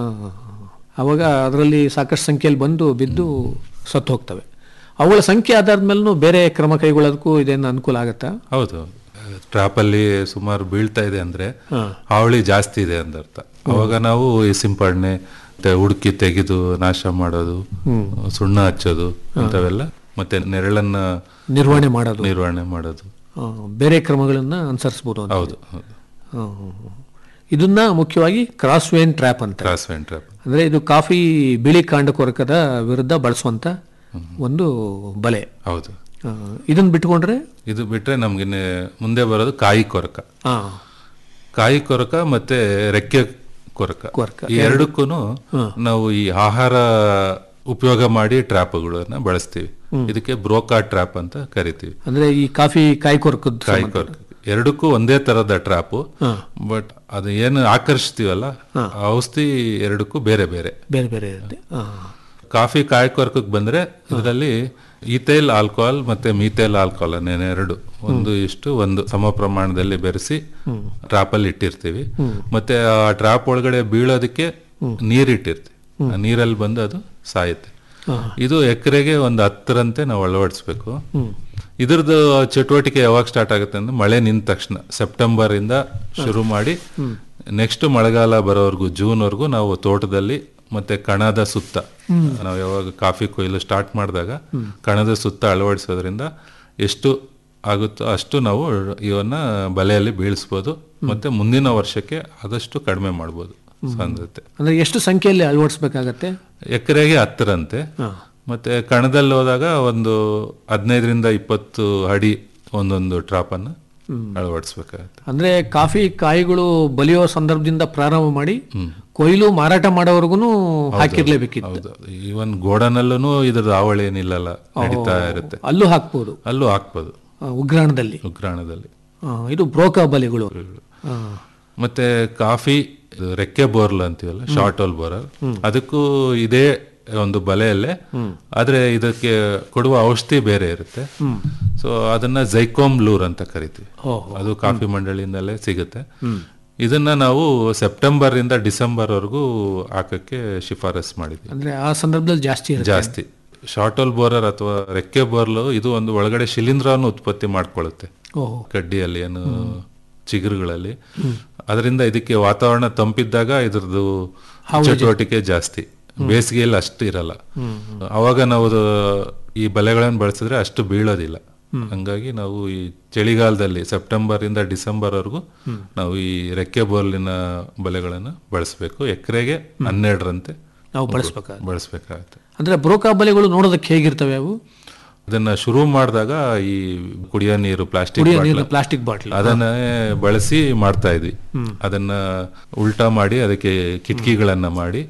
ಅವಾಗ ಅದರಲ್ಲಿ ಸಾಕಷ್ಟು ಸಂಖ್ಯೆಯಲ್ಲಿ ಬಂದು ಬಿದ್ದು ಸತ್ತು ಹೋಗ್ತವೆ ಅವುಗಳ ಸಂಖ್ಯೆ ಆಧಾರದ ಮೇಲೂ ಬೇರೆ ಕ್ರಮ ಕೈಗೊಳ್ಳೋದಕ್ಕೂ ಇದೇನು ಅನುಕೂಲ ಆಗತ್ತಾ ಹೌದು ಟ್ರಾಪ್ ಅಲ್ಲಿ ಸುಮಾರು ಬೀಳ್ತಾ ಇದೆ ಅಂದ್ರೆ ಹಾ. ಹಾವಳಿ ಜಾಸ್ತಿ ಇದೆ ಅಂತ ಅರ್ಥ ಅವಾಗ ನಾವು ಈ ಸಿಂಪಡಣೆ ಮತ್ತೆ ಹುಡುಕಿ ತೆಗೆದು ನಾಶ ಮಾಡೋದು ಸುಣ್ಣ ಹಚ್ಚೋದು ಇಂಥವೆಲ್ಲ ಮತ್ತೆ ನೆರಳನ್ನ ನಿರ್ವಹಣೆ ಮಾಡೋದು ನಿರ್ವಹಣೆ ಮಾಡೋದು ಆ, ಬೇರೆ ಕ್ರಮಗಳನ್ನ ಅನುಸರಿಸಬಹುದು ಅಂತ ಹೌದು ಹೌದು ಆ, ಇದನ್ನ ಮುಖ್ಯವಾಗಿ ಕ್ರಾಸ್ ವೇನ್ ಟ್ರ್ಯಾಪ್ ಅಂತ ಕ್ರಾಸ್ ವೈನ್ ಟ್ರಾಪ್ ಅಂದ್ರೆ ಇದು ಕಾಫಿ ಬಿಳಿ ಕಾಂಡ ಕೊರಕದ ವಿರುದ್ಧ ಬಳಸುವಂತ ಒಂದು ಬಲೆ ಹೌದು ಆ, ಇದನ್ನ ಬಿಟ್ಕೊಂಡ್ರೆ ಇದು ಬಿಟ್ರೆ ನಮ್ಗೆ ಮುಂದೆ ಬರೋದು ಕಾಯಿ ಕೊರಕ ಆ, ಕಾಯಿ ಕೊರಕ ಮತ್ತೆ ರೆಕ್ಕೆ ಕೊರಕ ಕೊರಕ. ಈ ಎರಡಕ್ಕೂ ನಾವು ಈ ಆಹಾರ ಉಪಯೋಗ ಮಾಡಿ ಟ್ರಾಪ್ಗಳನ್ನ ಬಳಸ್ತೀವಿ ಇದಕ್ಕೆ ಬ್ರೋಕಾ ಟ್ರಾಪ್ ಅಂತ ಕರಿತೀವಿ ಅಂದ್ರೆ ಈ ಕಾಫಿ ಕಾಯಿ ಕೊರಕದ ಕಾಯಿ ಕೊರಕ ಎರಡಕ್ಕೂ ಒಂದೇ ತರದ ಟ್ರಾಪು ಹಾ. ಬಟ್ ಅದು ಏನು ಆಕರ್ಷಿಸ್ತೀವಲ್ಲ ಆ ಔಷಧಿ ಎರಡಕ್ಕೂ ಬೇರೆ ಬೇರೆ ಬೇರೆ ಬೇರೆ ಇರುತ್ತೆ ಆ, ಕಾಫಿ ಕಾಯಿ ಕೊರಕಕ್ಕೆ ಬಂದ್ರೆ ಇದರಲ್ಲಿ ಈಥೈಲ್ ಆಲ್ಕೋಹಾಲ್ ಮತ್ತೆ ಮೀಥೈಲ್ ಆಲ್ಕೋಹಾಲ್ ಅನ್ನೇನು ಎರಡು ಒಂದು ಇಷ್ಟು ಒಂದು ಸಮ ಪ್ರಮಾಣದಲ್ಲಿ ಬೆರೆಸಿ ಟ್ರಾಪ್ ಅಲ್ಲಿ ಇಟ್ಟಿರ್ತೀವಿ ಮತ್ತೆ ಆ ಟ್ರಾಪ್ ಒಳಗಡೆ ಬೀಳೋದಕ್ಕೆ ನೀರ್ ಇಟ್ಟಿರ್ತೀವಿ ಆ ನೀರಲ್ಲಿ ಬಂದು ಅದು ಸಾಯುತ್ತೆ ಇದು ಎಕರೆಗೆ ಒಂದು ಹತ್ತರಂತೆ ನಾವು ಅಳವಡಿಸ್ಬೇಕು ಇದ್ರದ್ದು ಚಟುವಟಿಕೆ ಯಾವಾಗ ಸ್ಟಾರ್ಟ್ ಆಗುತ್ತೆ ಅಂದ್ರೆ ಮಳೆ ನಿಂತ ತಕ್ಷಣ ಸೆಪ್ಟೆಂಬರ್ ಇಂದ ಶುರು ಮಾಡಿ ನೆಕ್ಸ್ಟ್ ಮಳೆಗಾಲ ಬರೋವರೆಗೂ ಜೂನ್ ವರೆಗೂ ನಾವು ತೋಟದಲ್ಲಿ ಮತ್ತೆ ಕಣದ ಸುತ್ತ ನಾವು ಯಾವಾಗ ಕಾಫಿ ಕೊಯ್ಲು ಸ್ಟಾರ್ಟ್ ಮಾಡಿದಾಗ ಕಣದ ಸುತ್ತ ಅಳವಡಿಸೋದ್ರಿಂದ ಎಷ್ಟು ಆಗುತ್ತೋ ಅಷ್ಟು ನಾವು ಇವನ್ನ ಬಲೆಯಲ್ಲಿ ಬೀಳಿಸ್ಬೋದು ಮತ್ತೆ ಮುಂದಿನ ವರ್ಷಕ್ಕೆ ಆದಷ್ಟು ಕಡಿಮೆ ಮಾಡ್ಬೋದು ಸಾಂದ್ರತೆ ಅಂದ್ರೆ ಎಷ್ಟು ಸಂಖ್ಯೆಯಲ್ಲಿ ಅಳವಡಿಸ್ಬೇಕಾಗತ್ತೆ ಎಕರೆಗೆ ಹತ್ತರಂತೆ ಮತ್ತೆ ಕಣದಲ್ಲಿ ಹೋದಾಗ ಒಂದು ಹದಿನೈದರಿಂದ ಇಪ್ಪತ್ತು ಅಡಿ ಒಂದೊಂದು ಟ್ರಾಪ್ ಅನ್ನು ಅಳವಡಿಸ್ಬೇಕಾಗತ್ತೆ ಅಂದ್ರೆ ಕಾಫಿ ಕಾಯಿಗಳು ಬಲಿಯೋ ಸಂದರ್ಭದಿಂದ ಪ್ರಾರಂಭ ಮಾಡಿ ಕೊಯ್ಲು ಮಾರಾಟ ಮಾಡೋವರೆಗೂ ಹಾಕಿರ್ಲೇಬೇಕಿತ್ತು ಹೌದು ಈವನ್ ಗೋಡನಲ್ಲೂ ಇದ್ರದ್ದು ಆವಳಿ ಏನಿಲ್ಲಲ್ಲ ನಡೀತಾ ಇರುತ್ತೆ ಅಲ್ಲೂ ಹಾಕ್ಬೋದು ಅಲ್ಲೂ ಹಾಕ್ಬೋದು ಆ, ಉಗ್ರಾಣದಲ್ಲಿ ಉಗ್ರಾಣದಲ್ಲಿ ಆ, ಇದು ಬ್ರೋಕಾ ಬಲಿಗಳು ಆ, ಮತ್ತೆ ಕಾಫಿ ಇದು ರೆಕ್ಕೆ ಬೋರ್ಲ್ ಅಂತೀವಲ್ಲ ಶಾರ್ಟ್ ಹೋಲ್ ಬೋರರ್ ಅದಕ್ಕೂ ಇದೇ ಒಂದು ಬಲೆಯಲ್ಲೇ ಆದ್ರೆ ಇದಕ್ಕೆ ಕೊಡುವ ಔಷಧಿ ಬೇರೆ ಇರುತ್ತೆ ಸೊ ಅದನ್ನ ಜೈಕೋಮ್ ಲೂರ್ ಅಂತ ಕರಿತೀವಿ ಅದು ಕಾಫಿ ಮಂಡಳಿಯಿಂದಲೇ ಸಿಗುತ್ತೆ ಇದನ್ನ ನಾವು ಸೆಪ್ಟೆಂಬರ್ ಇಂದ ಡಿಸೆಂಬರ್ ವರೆಗೂ ಹಾಕಕ್ಕೆ ಶಿಫಾರಸ್ ಮಾಡಿದ್ವಿ ಅಂದ್ರೆ ಆ ಸಂದರ್ಭದಲ್ಲಿ ಜಾಸ್ತಿ ಇರುತ್ತೆ. ಜಾಸ್ತಿ ಶಾರ್ಟ್ ಹೋಲ್ ಬೋರರ್ ಅಥವಾ ರೆಕ್ಕೆ ಬೋರ್ಲು ಇದು ಒಂದು ಒಳಗಡೆ ಶಿಲೀಂಧ್ರವನ್ನು ಉತ್ಪತ್ತಿ ಮಾಡ್ಕೊಳ್ಳುತ್ತೆ ಓಹೋ. ಕಡ್ಡಿಯಲ್ಲಿ ಏನು ಚಿಗುರುಗಳಲ್ಲಿ ಅದರಿಂದ ಇದಕ್ಕೆ ವಾತಾವರಣ ತಂಪಿದ್ದಾಗ ಇದ್ರದ್ದು ಚಟುವಟಿಕೆ ಜಾಸ್ತಿ ಬೇಸಿಗೆಯಲ್ಲಿ ಅಷ್ಟು ಇರಲ್ಲ ಅವಾಗ ನಾವು ಅದು ಈ ಬಲೆಗಳನ್ನು ಬಳಸಿದ್ರೆ ಅಷ್ಟು ಬೀಳೋದಿಲ್ಲ ಹಂಗಾಗಿ ನಾವು ಈ ಚಳಿಗಾಲದಲ್ಲಿ ಸೆಪ್ಟೆಂಬರ್ ಇಂದ ಡಿಸೆಂಬರ್ ವರೆಗೂ ನಾವು ಈ ರೆಕ್ಕೆ ಬೋರ್ಲಿನ ಬಲೆಗಳನ್ನು ಬಳಸಬೇಕು ಎಕರೆಗೆ ಹನ್ನೆರಡರಂತೆ ನಾವು ಬಳಸ್ಬೇಕಾಗುತ್ತೆ ಬಳಸಬೇಕಾಗತ್ತೆ ಅಂದ್ರೆ ಬ್ರೋಕಾ ಬಲೆಗಳು ನೋಡೋದಕ್ಕೆ ಹೇಗಿರ್ತವೆ ಅವು ಅದನ್ನ ಶುರು ಮಾಡಿದಾಗ ಈ ಕುಡಿಯೋ ನೀರು ಪ್ಲಾಸ್ಟಿಕ್ ಕುಡಿಯೋ ನೀರಿನ plastic bottle. ಅದನ್ನೇ ಬಳಸಿ ಮಾಡ್ತಾ ಇದ್ವಿ ಅದನ್ನ ಉಲ್ಟಾ ಮಾಡಿ ಅದಕ್ಕೆ ಕಿಟಕಿಗಳನ್ನ ಮಾಡಿ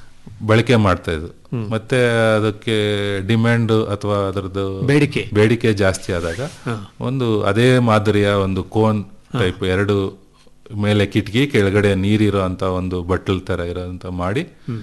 ಬಳಕೆ ಮಾಡ್ತಾ ಇದ್ವು ಮತ್ತೆ ಅದಕ್ಕೆ ಡಿಮ್ಯಾಂಡ್ ಅಥವಾ ಅದರದ್ದು ಬೇಡಿಕೆ. ಬೇಡಿಕೆ ಜಾಸ್ತಿ ಆದಾಗ ಒಂದು ಅದೇ ಮಾದರಿಯ ಒಂದು ಕೋನ್ ಟೈಪ್ ಎರಡು ಮೇಲೆ ಕಿಟಕಿ ಕೆಳಗಡೆ ನೀರಿರೋ ಅಂತ ಒಂದು ಬಟ್ಟಲ್ ತರ ಇರೋಂತ ಮಾಡಿ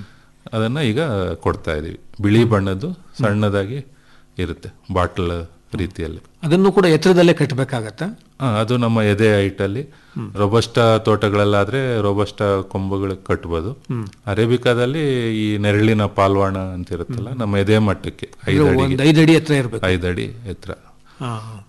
ಅದನ್ನ ಈಗ ಕೊಡ್ತಾ ಇದೀವಿ ಬಿಳಿ ಬಣ್ಣದ್ದು ಸಣ್ಣದಾಗಿ ಇರುತ್ತೆ ಬಾಟಲ್ ರೀತಿಯಲ್ಲಿ ಅದನ್ನು ಕೂಡ ಎತ್ತರದಲ್ಲೇ ಕಟ್ಟಬೇಕಾಗತ್ತಾ ಆ, ಅದು ನಮ್ಮ ಎದೆ ಹೈಟಲ್ಲಿ ರೋಬಸ್ಟ ತೋಟಗಳಲ್ಲಾದ್ರೆ ರೋಬಸ್ಟ ಕೊಂಬುಗಳು ಕಟ್ಬೋದು ಅರೇಬಿಕಾದಲ್ಲಿ ಈ ನೆರಳಿನ ಪಾಲ್ವಾಣ ಅಂತ ಇರುತ್ತಲ್ಲ ನಮ್ಮ ಎದೆ ಮಟ್ಟಕ್ಕೆ ಐದು ಇದು ಅಡಿಗೆ ಒಂದ್ ಐದು ಅಡಿ ಎತ್ತರ ಇರ್ಬೇಕು. ಐದು ಅಡಿ ಎತ್ತರ ಆ,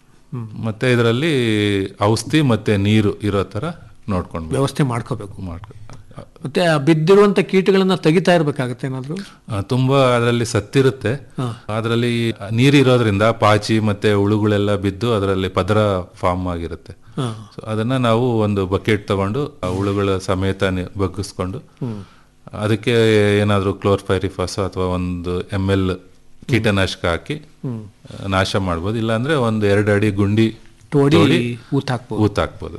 ಮತ್ತೆ ಇದರಲ್ಲಿ ಔಷಧಿ ಮತ್ತೆ ನೀರು ಇರೋ ತರ ನೋಡ್ಕೊಂಡು ವ್ಯವಸ್ಥೆ ಮಾಡ್ಕೋಬೇಕು ಮಾಡ್ಕೊ ಮತ್ತೆ ಆ ಬಿದ್ದಿರುವಂತ ಕೀಟಗಳನ್ನ ತೆಗಿತಾ ಇರ್ಬೇಕಾಗತ್ತೆ ಏನಾದ್ರು ಆ, ತುಂಬಾ ಅದರಲ್ಲಿ ಸತ್ತಿರುತ್ತೆ ಅದರಲ್ಲಿ ನೀರಿರೋದ್ರಿಂದ ಪಾಚಿ ಮತ್ತೆ ಹುಳುಗಳೆಲ್ಲ ಬಿದ್ದು ಅದರಲ್ಲಿ ಪದರ ಫಾರ್ಮ್ ಆಗಿರುತ್ತೆ ಹಾ. So, ಅದನ್ನ ನಾವು ಒಂದು ಬಕೆಟ್ ತಗೊಂಡು ಆ ಹುಳುಗಳ ಸಮೇತ ನಿ- ಬಗ್ಗಿಸ್ಕೊಂಡು ಅದಕ್ಕೆ ಏನಾದರೂ ಕ್ಲೋರ್ಫೈರಿಫಾಸ್ ಅಥವಾ ಒಂದು ಎಮ್ ಎಲ್ ಕೀಟನಾಶಕ ಹಾಕಿ ಆ, ನಾಶ ಮಾಡ್ಬೋದು ಇಲ್ಲಾಂದ್ರೆ ಒಂದು ಎರಡು ಅಡಿ ಗುಂಡಿ ತೋಡಿ ತೋಡಿ ಊತ್ ಹಾಕ್ಬೋದು ಊತ್ ಹಾಕ್ಬೋದು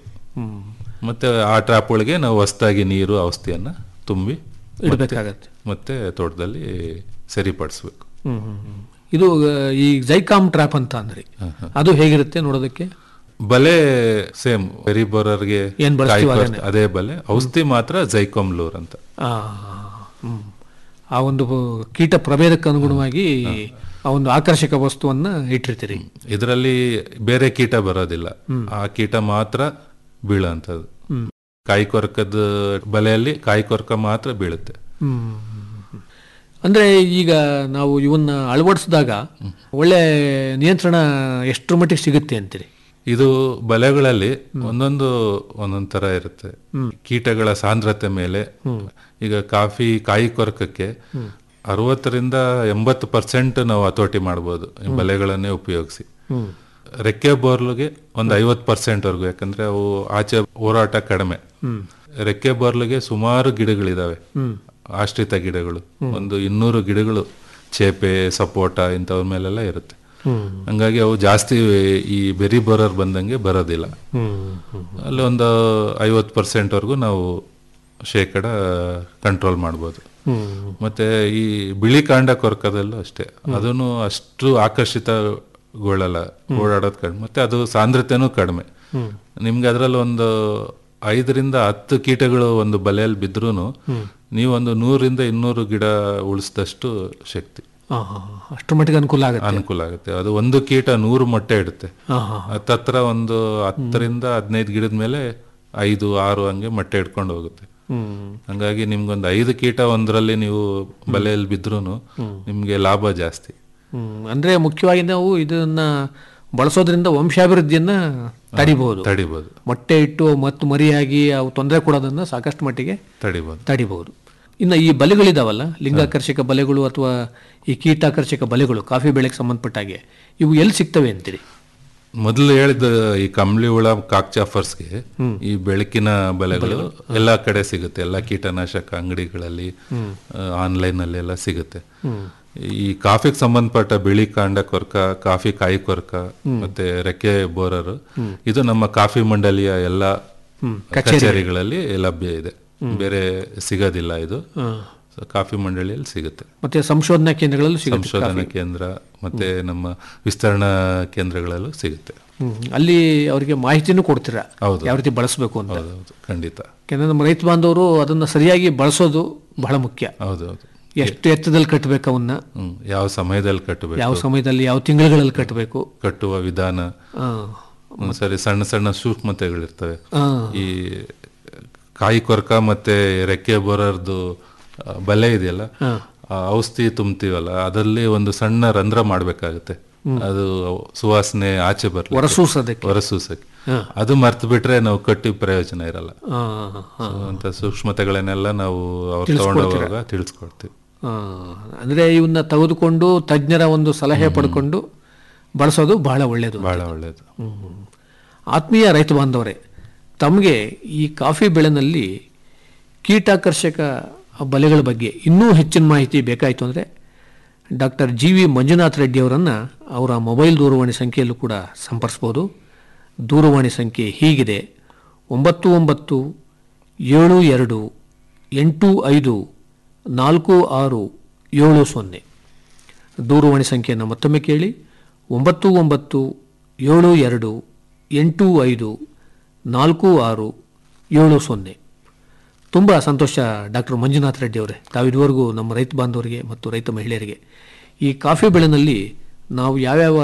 ಮತ್ತೆ ಆ ಟ್ರಾಪ್ ಒಳಗೆ ನಾವು ಹೊಸದಾಗಿ ನೀರು ಔಷಧಿಯನ್ನ ತುಂಬಿ ಮತ್ತೆ- ಇಡ್ಬೇಕಾಗತ್ತೆ. ಮತ್ತೆ ತೋಟದಲ್ಲಿ ಸರಿಪಡಿಸ್ಬೇಕು ಹ್ಮ್, ಹ್ಮ್, ಹ್ಮ್. ಇದು ಆ, ಈ ಜೈಕಾಮ್ ಟ್ರಾಪ್ ಅಂತ ಅಂದ್ರೆ ಅದು ಹೇಗಿರುತ್ತೆ ನೋಡೋದಕ್ಕೆ ಬಲೆ ಸೇಮ್ ವೆರಿ ಬೋರರ್ಗೆ ಏನ್ ಬಳಸ್ತೀವೋ ಅದೇನೆ. ಅದೇ ಬಲೆ ಔಷಧಿ ಮಾತ್ರ ಜೈಕೋಮ್ಲೂರ್ ಅಂತ ಆ, ಹ್ಮ್. ಆ ಒಂದು ಕೀಟ ಪ್ರಭೇದಕ್ಕೆ ಅನುಗುಣವಾಗಿ ಆ ಒಂದು ಆಕರ್ಷಕ ವಸ್ತುವನ್ನ ಇಟ್ಟಿರ್ತೀರಿ ಇದರಲ್ಲಿ ಬೇರೆ ಕೀಟ ಬರೋದಿಲ್ಲ ಆ ಕೀಟ ಮಾತ್ರ ಬೀಳೋಂಥದ್ದು ಕಾಯಿ ಕೊರಕದ ಬಲೆಯಲ್ಲಿ ಕಾಯಿ ಕೊರಕ ಮಾತ್ರ ಬೀಳುತ್ತೆ ಹ್ಮ್. ಅಂದ್ರೆ ಈಗ ನಾವು ಇವನ್ನ ಅಳವಡಿಸಿದಾಗ ಒಳ್ಳೆ ನಿಯಂತ್ರಣ ಎಷ್ಟರ ಮಟ್ಟಿಗೆ ಸಿಗುತ್ತೆ ಅಂತೀರಿ ಇದು ಬಲೆಗಳಲ್ಲಿ ಒಂದೊಂದು ಒಂದೊಂದ್ ತರ ಇರುತ್ತೆ ಕೀಟಗಳ ಸಾಂದ್ರತೆ ಮೇಲೆ ಈಗ ಕಾಫಿ ಕಾಯಿ ಕೊರಕಕ್ಕೆ ಅರವತ್ತರಿಂದ ಎಂಬತ್ತು ಪರ್ಸೆಂಟ್ ನಾವು ಹತೋಟಿ ಮಾಡ್ಬೋದು ಈ ಬಲೆಗಳನ್ನೇ ಉಪಯೋಗಿಸಿ ರೆಕ್ಕೆ ಬೋರ್ಲ್ಗೆ ಒಂದು ಐವತ್ತು ಪರ್ಸೆಂಟ್ ವರೆಗೂ ಯಾಕಂದ್ರೆ ಅವು ಆಚೆ ಹೋರಾಟ ಕಡಿಮೆ ರೆಕ್ಕೆ ಬೋರ್ಲ್ಗೆ ಸುಮಾರು ಗಿಡಗಳಿದಾವೆ ಆಶ್ರಿತ ಗಿಡಗಳು ಒಂದು ಇನ್ನೂರು ಗಿಡಗಳು ಚೇಪೆ ಸಪೋಟ ಇಂಥವ್ರ ಮೇಲೆಲ್ಲ ಇರುತ್ತೆ ಹಂಗಾಗಿ ಅವು ಜಾಸ್ತಿ ಈ ಬೆರಿ ಬೋರರ್ ಬಂದಂಗೆ ಬರೋದಿಲ್ಲ ಅಲ್ಲಿ ಒಂದು ಐವತ್ತು ಪರ್ಸೆಂಟ್ ವರೆಗೂ ನಾವು ಶೇಕಡ ಕಂಟ್ರೋಲ್ ಮಾಡ್ಬೋದು ಮತ್ತೆ ಈ ಬಿಳಿ ಕಾಂಡ ಕೊರಕದಲ್ಲೂ ಅಷ್ಟೇ ಅದನ್ನು ಅಷ್ಟು ಆಕರ್ಷಿತಗೊಳ್ಳಲ್ಲ ಓಡಾಡೋದು ಕಡಿಮೆ ಮತ್ತೆ ಅದು ಸಾಂದ್ರತೆನೂ ಕಡಿಮೆ ನಿಮ್ಗೆ ಅದರಲ್ಲಿ ಒಂದು ಐದರಿಂದ ಹತ್ತು ಕೀಟಗಳು ಒಂದು ಬಲೆಯಲ್ಲಿ ಬಿದ್ರೂ ನೀವು ಒಂದು ನೂರಿಂದ ಇನ್ನೂರು ಗಿಡ ಉಳಿಸಿದಷ್ಟು ಶಕ್ತಿ ಆ, ಹಾ, ಹಾ. ಅಷ್ಟರ ಮಟ್ಟಿಗೆ ಅನುಕೂಲ ಆಗುತ್ತೆ ಅನುಕೂಲ ಆಗುತ್ತೆ ಅದು ಒಂದು ಕೀಟ ನೂರು ಮೊಟ್ಟೆ ಇಡುತ್ತೆ ಆ, ಹಾ, ಹತ್ತತ್ರ ಒಂದು ಹತ್ತರಿಂದ ಹದಿನೈದು ಗಿಡದ ಮೇಲೆ ಐದು ಆರು ಹಂಗೆ ಮೊಟ್ಟೆ ಇಟ್ಕೊಂಡು ಹೋಗುತ್ತೆ ಹ್ಮ್. ಹಂಗಾಗಿ ನಿಮ್ಗೊಂದು ಐದು ಕೀಟ ಒಂದರಲ್ಲಿ ನೀವು ಬಲೆಯಲ್ಲಿ ಬಿದ್ರೂ ನಿಮ್ಗೆ ಲಾಭ ಜಾಸ್ತಿ ಹ್ಮ್. ಅಂದ್ರೆ ಮುಖ್ಯವಾಗಿ ನಾವು ಇದನ್ನ ಬಳಸೋದ್ರಿಂದ ವಂಶಾಭಿವೃದ್ಧಿಯನ್ನ ತಡಿಬಹುದು ತಡಿಬೋದು ಮೊಟ್ಟೆ ಇಟ್ಟು ಮತ್ತು ಮರಿಯಾಗಿ ಅವು ತೊಂದರೆ ಕೊಡೋದನ್ನ ಸಾಕಷ್ಟು ಮಟ್ಟಿಗೆ ತಡಿಬೋದು ತಡಿಬಹುದು ಇನ್ನು ಈ ಬಲೆಗಳಿದಾವಲ್ಲ ಲಿಂಗಾಕರ್ಷಕ ಬಲೆಗಳು ಅಥವಾ ಈ ಕೀಟಾಕರ್ಷಕ ಬಲೆಗಳು ಕಾಫಿ ಬೆಳೆಗೆ ಸಂಬಂಧಪಟ್ಟ ಹಾಗೆ ಇವು ಎಲ್ಲಿ ಸಿಗ್ತವೆ ಅಂತೀರಿ ಮೊದಲು ಹೇಳಿದ ಈ ಕಂಬಳಿ ಹುಳ ಕಾಕ್ಚಾಫರ್ಸ್ಗೆ ಈ ಬೆಳಕಿನ ಬಲೆಗಳು ಎಲ್ಲಾ ಕಡೆ ಸಿಗುತ್ತೆ ಎಲ್ಲ ಕೀಟನಾಶಕ ಅಂಗಡಿಗಳಲ್ಲಿ ಆನ್ಲೈನ್ ಅಲ್ಲಿ ಎಲ್ಲ ಸಿಗುತ್ತೆ ಈ ಕಾಫಿಗೆ ಸಂಬಂಧಪಟ್ಟ ಬಿಳಿ ಕಾಂಡ ಕೊರ್ಕ ಕಾಫಿ ಕಾಯಿ ಕೊರ್ಕ ಮತ್ತೆ ರೆಕ್ಕೆ ಬೋರರು ಇದು ನಮ್ಮ ಕಾಫಿ ಮಂಡಳಿಯ ಎಲ್ಲ ಕಚೇರಿಗಳಲ್ಲಿ ಲಭ್ಯ ಇದೆ ಬೇರೆ ಸಿಗೋದಿಲ್ಲ ಇದು So, ಕಾಫಿ ಮಂಡಳಿಯಲ್ಲಿ ಸಿಗುತ್ತೆ ಮತ್ತೆ ಸಂಶೋಧನಾ ಕೇಂದ್ರಗಳಲ್ಲೂ ಸಿಗುತ್ತೆ ಸಂಶೋಧನಾ ಕೇಂದ್ರ ಮತ್ತೆ ನಮ್ಮ ವಿಸ್ತರಣಾ ಕೇಂದ್ರಗಳಲ್ಲೂ ಸಿಗುತ್ತೆ ಹ್ಮ್. ಅಲ್ಲಿ ಅವರಿಗೆ ಮಾಹಿತಿನೂ ಕೊಡ್ತೀರಾ ಹೌದು. ಯಾವ ರೀತಿ ಬಳಸಬೇಕು ಅಂತ ಹೌದೌದು ಖಂಡಿತ ಯಾಕಂದ್ರೆ ನಮ್ಮ ರೈತ ಬಾಂಧವರು ಅದನ್ನ ಸರಿಯಾಗಿ ಬಳಸೋದು ಬಹಳ ಮುಖ್ಯ ಹೌದೌದು ಎಷ್ಟು ಎತ್ತರದಲ್ಲಿ ಕಟ್ಟಬೇಕು ಅವನ್ನ ಹ್ಮ್ ಯಾವ ಸಮಯದಲ್ಲಿ ಕಟ್ಟಬೇಕು ಯಾವ ಸಮಯದಲ್ಲಿ ಯಾವ ತಿಂಗಳುಗಳಲ್ಲಿ ಕಟ್ಟಬೇಕು ಕಟ್ಟುವ ವಿಧಾನ ಆ, ಸರಿ ಸಣ್ಣ ಸಣ್ಣ ಸೂಕ್ಷ್ಮತೆಗಳಿರ್ತವೆ ಆ. ಈ ಕಾಯಿ ಕೊರಕ ಮತ್ತೆ ರೆಕ್ಕೆ ಬರೋರ್ದು ಆ, ಬಲೆ ಇದೆಯಲ್ಲ ಆ ಔಷಧಿ ತುಂಬ್ತೀವಲ್ಲ ಅದರಲ್ಲಿ ಒಂದು ಸಣ್ಣ ರಂಧ್ರ ಮಾಡ್ಬೇಕಾಗುತ್ತೆ ಅದು ಸುವಾಸನೆ ಆಚೆ ಬರ್ಲಿ ಹೊರಸೂಸೋದಕ್ಕೆ. ಹೊರಸೂಸಕ್ಕೆ ಅದು ಮರ್ತು ಬಿಟ್ರೆ ನಾವು ಕಟ್ಟಿ ಪ್ರಯೋಜನ ಇರಲ್ಲ ಆ, ಆ. So, ಅಂತ ಸೂಕ್ಷ್ಮತೆಗಳನ್ನೆಲ್ಲ ನಾವು ಅವ್ರು ತಿಳಿಸ್ಕೊಡ್ತೀರಾ? ತಗೊಂಡೋಗುವಾಗ ತಿಳಿಸ್ಕೊಡ್ತೀವಿ ಆ, ಅಂದ್ರೆ ಇವನ್ನ ತೆಗೆದುಕೊಂಡು ತಜ್ಞರ ಒಂದು ಸಲಹೆ ಪಡ್ಕೊಂಡು ಬಳಸೋದು ಬಹಳ ಒಳ್ಳೆಯದು ಬಹಳ ಒಳ್ಳೇದು ಆತ್ಮೀಯ ರೈತ ಬಾಂಧವರೇ ತಮಗೆ ಈ ಕಾಫಿ ಬೆಳೆನಲ್ಲಿ ಕೀಟಾಕರ್ಷಕ ಬಲೆಗಳ ಬಗ್ಗೆ ಇನ್ನೂ ಹೆಚ್ಚಿನ ಮಾಹಿತಿ ಬೇಕಾಯಿತು ಅಂದರೆ ಡಾಕ್ಟರ್ ಜಿ ವಿ ಮಂಜುನಾಥ್ ರೆಡ್ಡಿ ಅವರನ್ನು ಅವರ ಮೊಬೈಲ್ ದೂರವಾಣಿ ಸಂಖ್ಯೆಯಲ್ಲೂ ಕೂಡ ಸಂಪರ್ಸ್ಬೋದು ದೂರವಾಣಿ ಸಂಖ್ಯೆ ಹೀಗಿದೆ ಒಂಬತ್ತು ಒಂಬತ್ತು ಏಳು ಎರಡು ಎಂಟು ಐದು ನಾಲ್ಕು ಆರು ಏಳು ಸೊನ್ನೆ ದೂರವಾಣಿ ಸಂಖ್ಯೆಯನ್ನು ಮತ್ತೊಮ್ಮೆ ಕೇಳಿ ಒಂಬತ್ತು ಒಂಬತ್ತು ಏಳು ಎರಡು ಎಂಟು ಐದು ನಾಲ್ಕು ಆರು ಏಳು ಸೊನ್ನೆ ತುಂಬ ಸಂತೋಷ ಡಾಕ್ಟರ್ ಮಂಜುನಾಥ್ ರೆಡ್ಡಿ ಅವರೇ ತಾವು ಇದುವರೆಗೂ ನಮ್ಮ ರೈತ ಬಾಂಧವರಿಗೆ ಮತ್ತು ರೈತ ಮಹಿಳೆಯರಿಗೆ ಈ ಕಾಫಿ ಬೆಳೆನಲ್ಲಿ ನಾವು ಯಾವ್ಯಾವ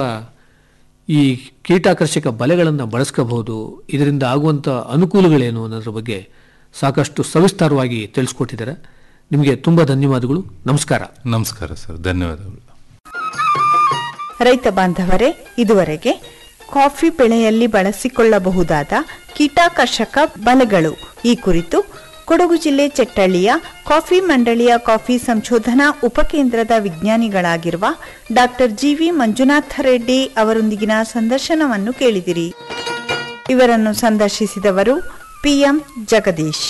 ಈ ಕೀಟಾಕರ್ಷಕ ಬಲೆಗಳನ್ನು ಬಳಸ್ಕೋಬಹುದು ಇದರಿಂದ ಆಗುವಂಥ ಅನುಕೂಲಗಳೇನು ಅನ್ನೋದ್ರ ಬಗ್ಗೆ ಸಾಕಷ್ಟು ಸವಿಸ್ತಾರವಾಗಿ ತಿಳಿಸ್ಕೊಟ್ಟಿದ್ದಾರೆ ನಿಮಗೆ ತುಂಬ ಧನ್ಯವಾದಗಳು ನಮಸ್ಕಾರ ನಮಸ್ಕಾರ ಸರ್ ಧನ್ಯವಾದಗಳು ರೈತ ಬಾಂಧವರೇ ಇದುವರೆಗೆ ಕಾಫಿ ಬೆಳೆಯಲ್ಲಿ ಬಳಸಿಕೊಳ್ಳಬಹುದಾದ ಕೀಟಾಕರ್ಷಕ ಬಲೆಗಳು ಈ ಕುರಿತು ಕೊಡಗು ಜಿಲ್ಲೆ ಚೆಟ್ಟಳ್ಳಿಯ ಕಾಫಿ ಮಂಡಳಿಯ ಕಾಫಿ ಸಂಶೋಧನಾ ಉಪಕೇಂದ್ರದ ವಿಜ್ಞಾನಿಗಳಾಗಿರುವ ಡಾಕ್ಟರ್ ಜಿವಿ ಮಂಜುನಾಥ ರೆಡ್ಡಿ ಅವರೊಂದಿಗಿನ ಸಂದರ್ಶನವನ್ನು ಕೇಳಿದಿರಿ ಇವರನ್ನು ಸಂದರ್ಶಿಸಿದವರು ಪಿಎಂ ಜಗದೀಶ್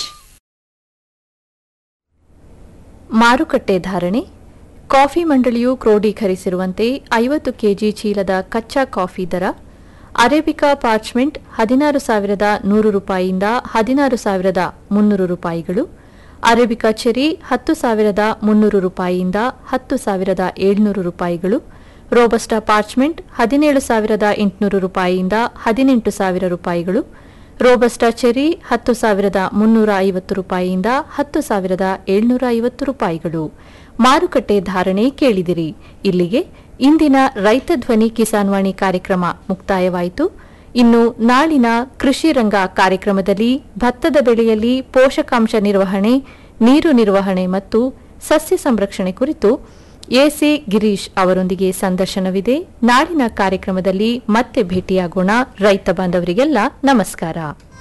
ಮಾರುಕಟ್ಟೆ ಧಾರಣೆ ಕಾಫಿ ಮಂಡಳಿಯು ಕ್ರೋಢೀಕರಿಸಿರುವಂತೆ ಐವತ್ತು ಕೆಜಿ ಚೀಲದ ಕಚ್ಚಾ ಕಾಫಿ ದರ ಅರೇಬಿಕಾ ಪಾರ್ಚ್ಮೆಂಟ್ ಹದಿನಾರು ಸಾವಿರದ ನೂರು ರೂಪಾಯಿಯಿಂದ ಹದಿನಾರು ಸಾವಿರದ ಮುನ್ನೂರು ರೂಪಾಯಿಗಳು ಅರೇಬಿಕಾ ಚೆರಿ ಹತ್ತು ಸಾವಿರದ ಮುನ್ನೂರು ರೂಪಾಯಿಯಿಂದ ಹತ್ತು ಸಾವಿರದ ಏಳ್ನೂರು ರೂಪಾಯಿಗಳು ರೋಬಸ್ಟಾ ಪಾರ್ಚ್ಮೆಂಟ್ ಹದಿನೇಳು ಸಾವಿರದ ಎಂಟುನೂರು ರೂಪಾಯಿಯಿಂದ ಹದಿನೆಂಟು ಸಾವಿರ ರೂಪಾಯಿಗಳು ರೋಬಸ್ಟಾ ಚೆರಿ ಹತ್ತು ಸಾವಿರದ ಮುನ್ನೂರ ಐವತ್ತು ರೂಪಾಯಿಯಿಂದ ಹತ್ತು ಸಾವಿರದ ಏಳ್ನೂರ ಐವತ್ತು ರೂಪಾಯಿಗಳು ಮಾರುಕಟ್ಟೆ ಧಾರಣೆ ಕೇಳಿದಿರಿ ಇಲ್ಲಿಗೆ ಇಂದಿನ ರೈತ ಧ್ವನಿ ಕಿಸಾನ್ ವಾಣಿ ಕಾರ್ಯಕ್ರಮ ಮುಕ್ತಾಯವಾಯಿತು ಇನ್ನು ನಾಳಿನ ಕೃಷಿ ರಂಗ ಕಾರ್ಯಕ್ರಮದಲ್ಲಿ ಭತ್ತದ ಬೆಳೆಯಲ್ಲಿ ಪೋಷಕಾಂಶ ನಿರ್ವಹಣೆ ನೀರು ನಿರ್ವಹಣೆ ಮತ್ತು ಸಸ್ಯ ಸಂರಕ್ಷಣೆ ಕುರಿತು ಎಸಿ ಗಿರೀಶ್ ಅವರೊಂದಿಗೆ ಸಂದರ್ಶನವಿದೆ ನಾಳಿನ ಕಾರ್ಯಕ್ರಮದಲ್ಲಿ ಮತ್ತೆ ಭೇಟಿಯಾಗೋಣ ರೈತ ಬಾಂಧವರಿಗೆಲ್ಲ ನಮಸ್ಕಾರ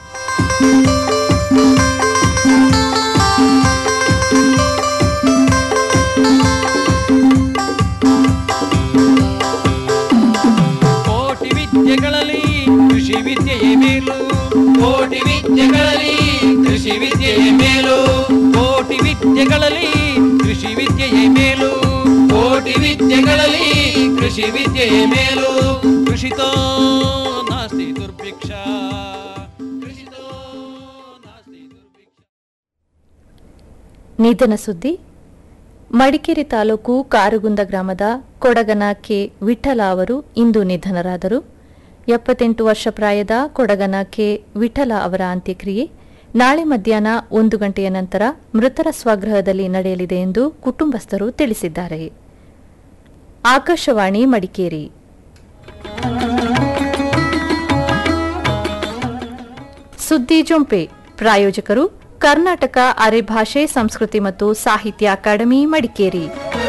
ಕೋಟಿ ವಿದ್ಯೆಗಳಲ್ಲಿ ಕೃಷಿ ವಿದ್ಯೆಯೇ ಮೇಲು ಕೋಟಿ ವಿದ್ಯೆಗಳಲ್ಲಿ ಕೃಷಿ ವಿದ್ಯೆಯೇ ಮೇಲು ಕೋಟಿ ವಿದ್ಯೆಗಳಲ್ಲಿ ಕೃಷಿ ವಿದ್ಯೆಯೇ ಮೇಲು ಕೋಟಿ ವಿದ್ಯೆಗಳಲ್ಲಿ ಕೃಷಿ ವಿದ್ಯೆಯೇ ಮೇಲು ಕೃಷಿತೋ ನಾಸ್ತಿ ದುರ್ಭಿಕ್ಷ ಕೃಷಿತೋ ನಾಸ್ತಿ ದುರ್ಭಿಕ್ಷ ನಿಧನ ಸುದ್ದಿ ಮಡಿಕೇರಿ ತಾಲೂಕು ಕಾರುಗುಂದ ಗ್ರಾಮದ ಕೊಡಗನ ಕೆ ವಿಠಲ ಅವರು ಇಂದು ನಿಧನರಾದರು ಎಪ್ಪತ್ತೆಂಟು ವರ್ಷ ಪ್ರಾಯದ ಕೊಡಗನ ಕೆ ವಿಠಲ ಅವರ ಅಂತ್ಯಕ್ರಿಯೆ ನಾಳೆ ಮಧ್ಯಾಹ್ನ ಒಂದು ಗಂಟೆಯ ನಂತರ ಮೃತರ ಸ್ವಗೃಹದಲ್ಲಿ ನಡೆಯಲಿದೆ ಎಂದು ಕುಟುಂಬಸ್ಥರು ತಿಳಿಸಿದ್ದಾರೆ ಆಕಾಶವಾಣಿ ಮಡಿಕೇರಿ ಸುದ್ದಿ ಜೊಂಪೆ ಪ್ರಾಯೋಜಕರು ಕರ್ನಾಟಕ ಅರೆಭಾಷೆ ಸಂಸ್ಕೃತಿ ಮತ್ತು ಸಾಹಿತ್ಯ ಅಕಾಡೆಮಿ ಮಡಿಕೇರಿ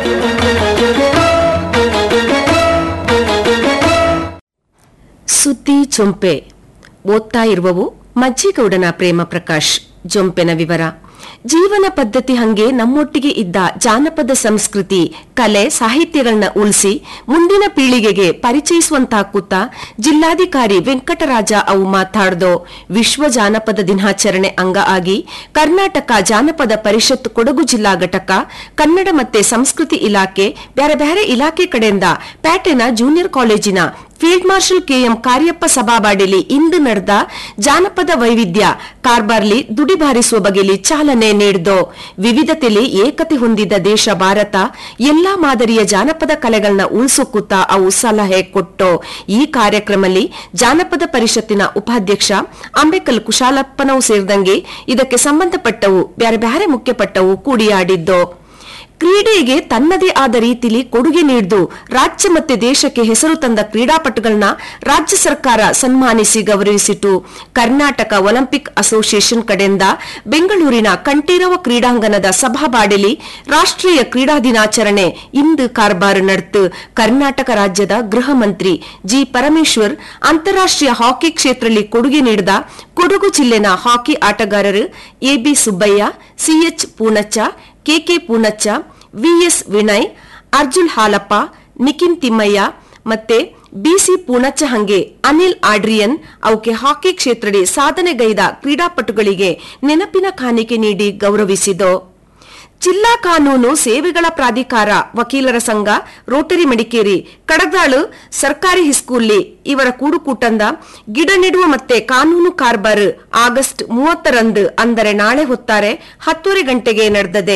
ಸುದ್ದಿ ಜೊಂಪೆ ಓದ್ತಾ ಇರುವವು ಮಜ್ಜಿಗೌಡನ ಪ್ರೇಮ ಪ್ರಕಾಶ್ ಜೊಂಪೆನ ವಿವರ ಜೀವನ ಪದ್ಧತಿ ಹಂಗೆ ನಮ್ಮೊಟ್ಟಿಗೆ ಇದ್ದ ಜಾನಪದ ಸಂಸ್ಕೃತಿ ಕಲೆ ಸಾಹಿತ್ಯಗಳನ್ನ ಉಳಿಸಿ ಮುಂದಿನ ಪೀಳಿಗೆಗೆ ಪರಿಚಯಿಸುವಂತಾಕುತ್ತಾ ಜಿಲ್ಲಾಧಿಕಾರಿ ವೆಂಕಟರಾಜ ಅವು ಮಾತಾಡ್ದೋ ವಿಶ್ವ ಜಾನಪದ ದಿನಾಚರಣೆ ಅಂಗ ಆಗಿ ಕರ್ನಾಟಕ ಜಾನಪದ ಪರಿಷತ್ ಕೊಡಗು ಜಿಲ್ಲಾ ಘಟಕ ಕನ್ನಡ ಮತ್ತೆ ಸಂಸ್ಕೃತಿ ಇಲಾಖೆ ಬ್ಯಾರೆ ಬ್ಯಾರೆ ಇಲಾಖೆ ಕಡೆಯಿಂದ ಪ್ಯಾಟೆನ ಜೂನಿಯರ್ ಕಾಲೇಜಿನ ಫೀಲ್ಡ್ ಮಾರ್ಷಲ್ ಕೆಎಂ ಕಾರ್ಯಪ್ಪ ಸಭಾಬಾಡಿಲಿ ಇಂದು ನಡೆದ ಜಾನಪದ ವೈವಿಧ್ಯ ಕಾರ್ಬಾರ್ಲಿ ದುಡಿ ಬಾರಿಸುವ ಬಗೆಯಲ್ಲಿ ಚಾಲನೆ ನೀಡಿದೋ ವಿವಿಧತೆಯಲ್ಲಿ ಏಕತೆ ಹೊಂದಿದ ದೇಶ ಭಾರತ ಎಲ್ಲಾ ಮಾದರಿಯ ಜಾನಪದ ಕಲೆಗಳನ್ನ ಉಳಿಸುಕುತ್ತಾ ಅವು ಸಲಹೆ ಕೊಟ್ಟೋ ಈ ಕಾರ್ಯಕ್ರಮದಲ್ಲಿ ಜಾನಪದ ಪರಿಷತ್ತಿನ ಉಪಾಧ್ಯಕ್ಷ ಅಂಬೇಕಲ್ ಕುಶಾಲಪ್ಪನವು ಸೇರಿದಂಗೆ ಇದಕ್ಕೆ ಸಂಬಂಧಪಟ್ಟವು ಬ್ಯಾರೆ ಬ್ಯಾರೆ ಮುಖ್ಯಪಟ್ಟವು ಕೂಡಿಯಾಡಿದ್ದೋ ಕ್ರೀಡೆಗೆ ತನ್ನದೇ ಆದ ರೀತಿಲಿ ಕೊಡುಗೆ ನೀಡಿದು ರಾಜ್ಯ ಮತ್ತೆ ದೇಶಕ್ಕೆ ಹೆಸರು ತಂದ ಕ್ರೀಡಾಪಟುಗಳನ್ನ ರಾಜ್ಯ ಸರ್ಕಾರ ಸನ್ಮಾನಿಸಿ ಗೌರವಿಸಿತು ಕರ್ನಾಟಕ ಒಲಿಂಪಿಕ್ ಅಸೋಸಿಯೇಷನ್ ಕಡೆಯಿಂದ ಬೆಂಗಳೂರಿನ ಕಂಠೀರವ ಕ್ರೀಡಾಂಗಣದ ಸಭಾಬಾಡಿಲಿ ರಾಷ್ಟ್ರೀಯ ಕ್ರೀಡಾ ದಿನಾಚರಣೆ ಇಂದು ಕಾರ್ಬಾರು ನಡೆತು ಕರ್ನಾಟಕ ರಾಜ್ಯದ ಗೃಹ ಮಂತ್ರಿ ಜಿ ಪರಮೇಶ್ವರ್ ಅಂತಾರಾಷ್ಟ್ರೀಯ ಹಾಕಿ ಕ್ಷೇತ್ರದಲ್ಲಿ ಕೊಡುಗೆ ನೀಡಿದ ಕೊಡಗು ಜಿಲ್ಲೆನ ಹಾಕಿ ಆಟಗಾರರು ಎಬಿ ಸುಬ್ಬಯ್ಯ ಸಿಎಚ್ ಪೂನಚ್ಚ ಕೆಕೆ ಪೂನಚ್ಚ ವಿಎಸ್ ವಿನಯ್ ಅರ್ಜುನ್ ಹಾಲಪ್ಪ ನಿಖಿನ್ ತಿಮ್ಮಯ್ಯ ಮತ್ತೆ ಬಿಸಿ ಪೂನಚ್ಚ ಹಂಗೆ ಅನಿಲ್ ಆಡ್ರಿಯನ್ ಅವಕ್ಕೆ ಹಾಕಿ ಕ್ಷೇತ್ರದಲ್ಲಿ ಸಾಧನೆಗೈದ ಕ್ರೀಡಾಪಟುಗಳಿಗೆ ನೆನಪಿನ ಕಾಣಿಕೆ ನೀಡಿ ಗೌರವಿಸಿದೋ ಜಿಲ್ಲಾ ಕಾನೂನು ಸೇವೆಗಳ ಪ್ರಾಧಿಕಾರ ವಕೀಲರ ಸಂಘ ರೋಟರಿ ಮಡಿಕೇರಿ ಕಡದಾಳು ಸರ್ಕಾರಿ ಹಿಸ್ಕೂಲ್ಲಿ ಇವರ ಕೂಡುಕೂಟಂದ ಗಿಡ ನೆಡುವ ಮತ್ತೆ ಕಾನೂನು ಕಾರ್ಬಾರ್ ಆಗಸ್ಟ್ ಮೂವತ್ತರಂದು ಅಂದರೆ ನಾಳೆ ಹೊತ್ತಾರೆ ಹತ್ತೂವರೆ ಗಂಟೆಗೆ ನಡೆದದೆ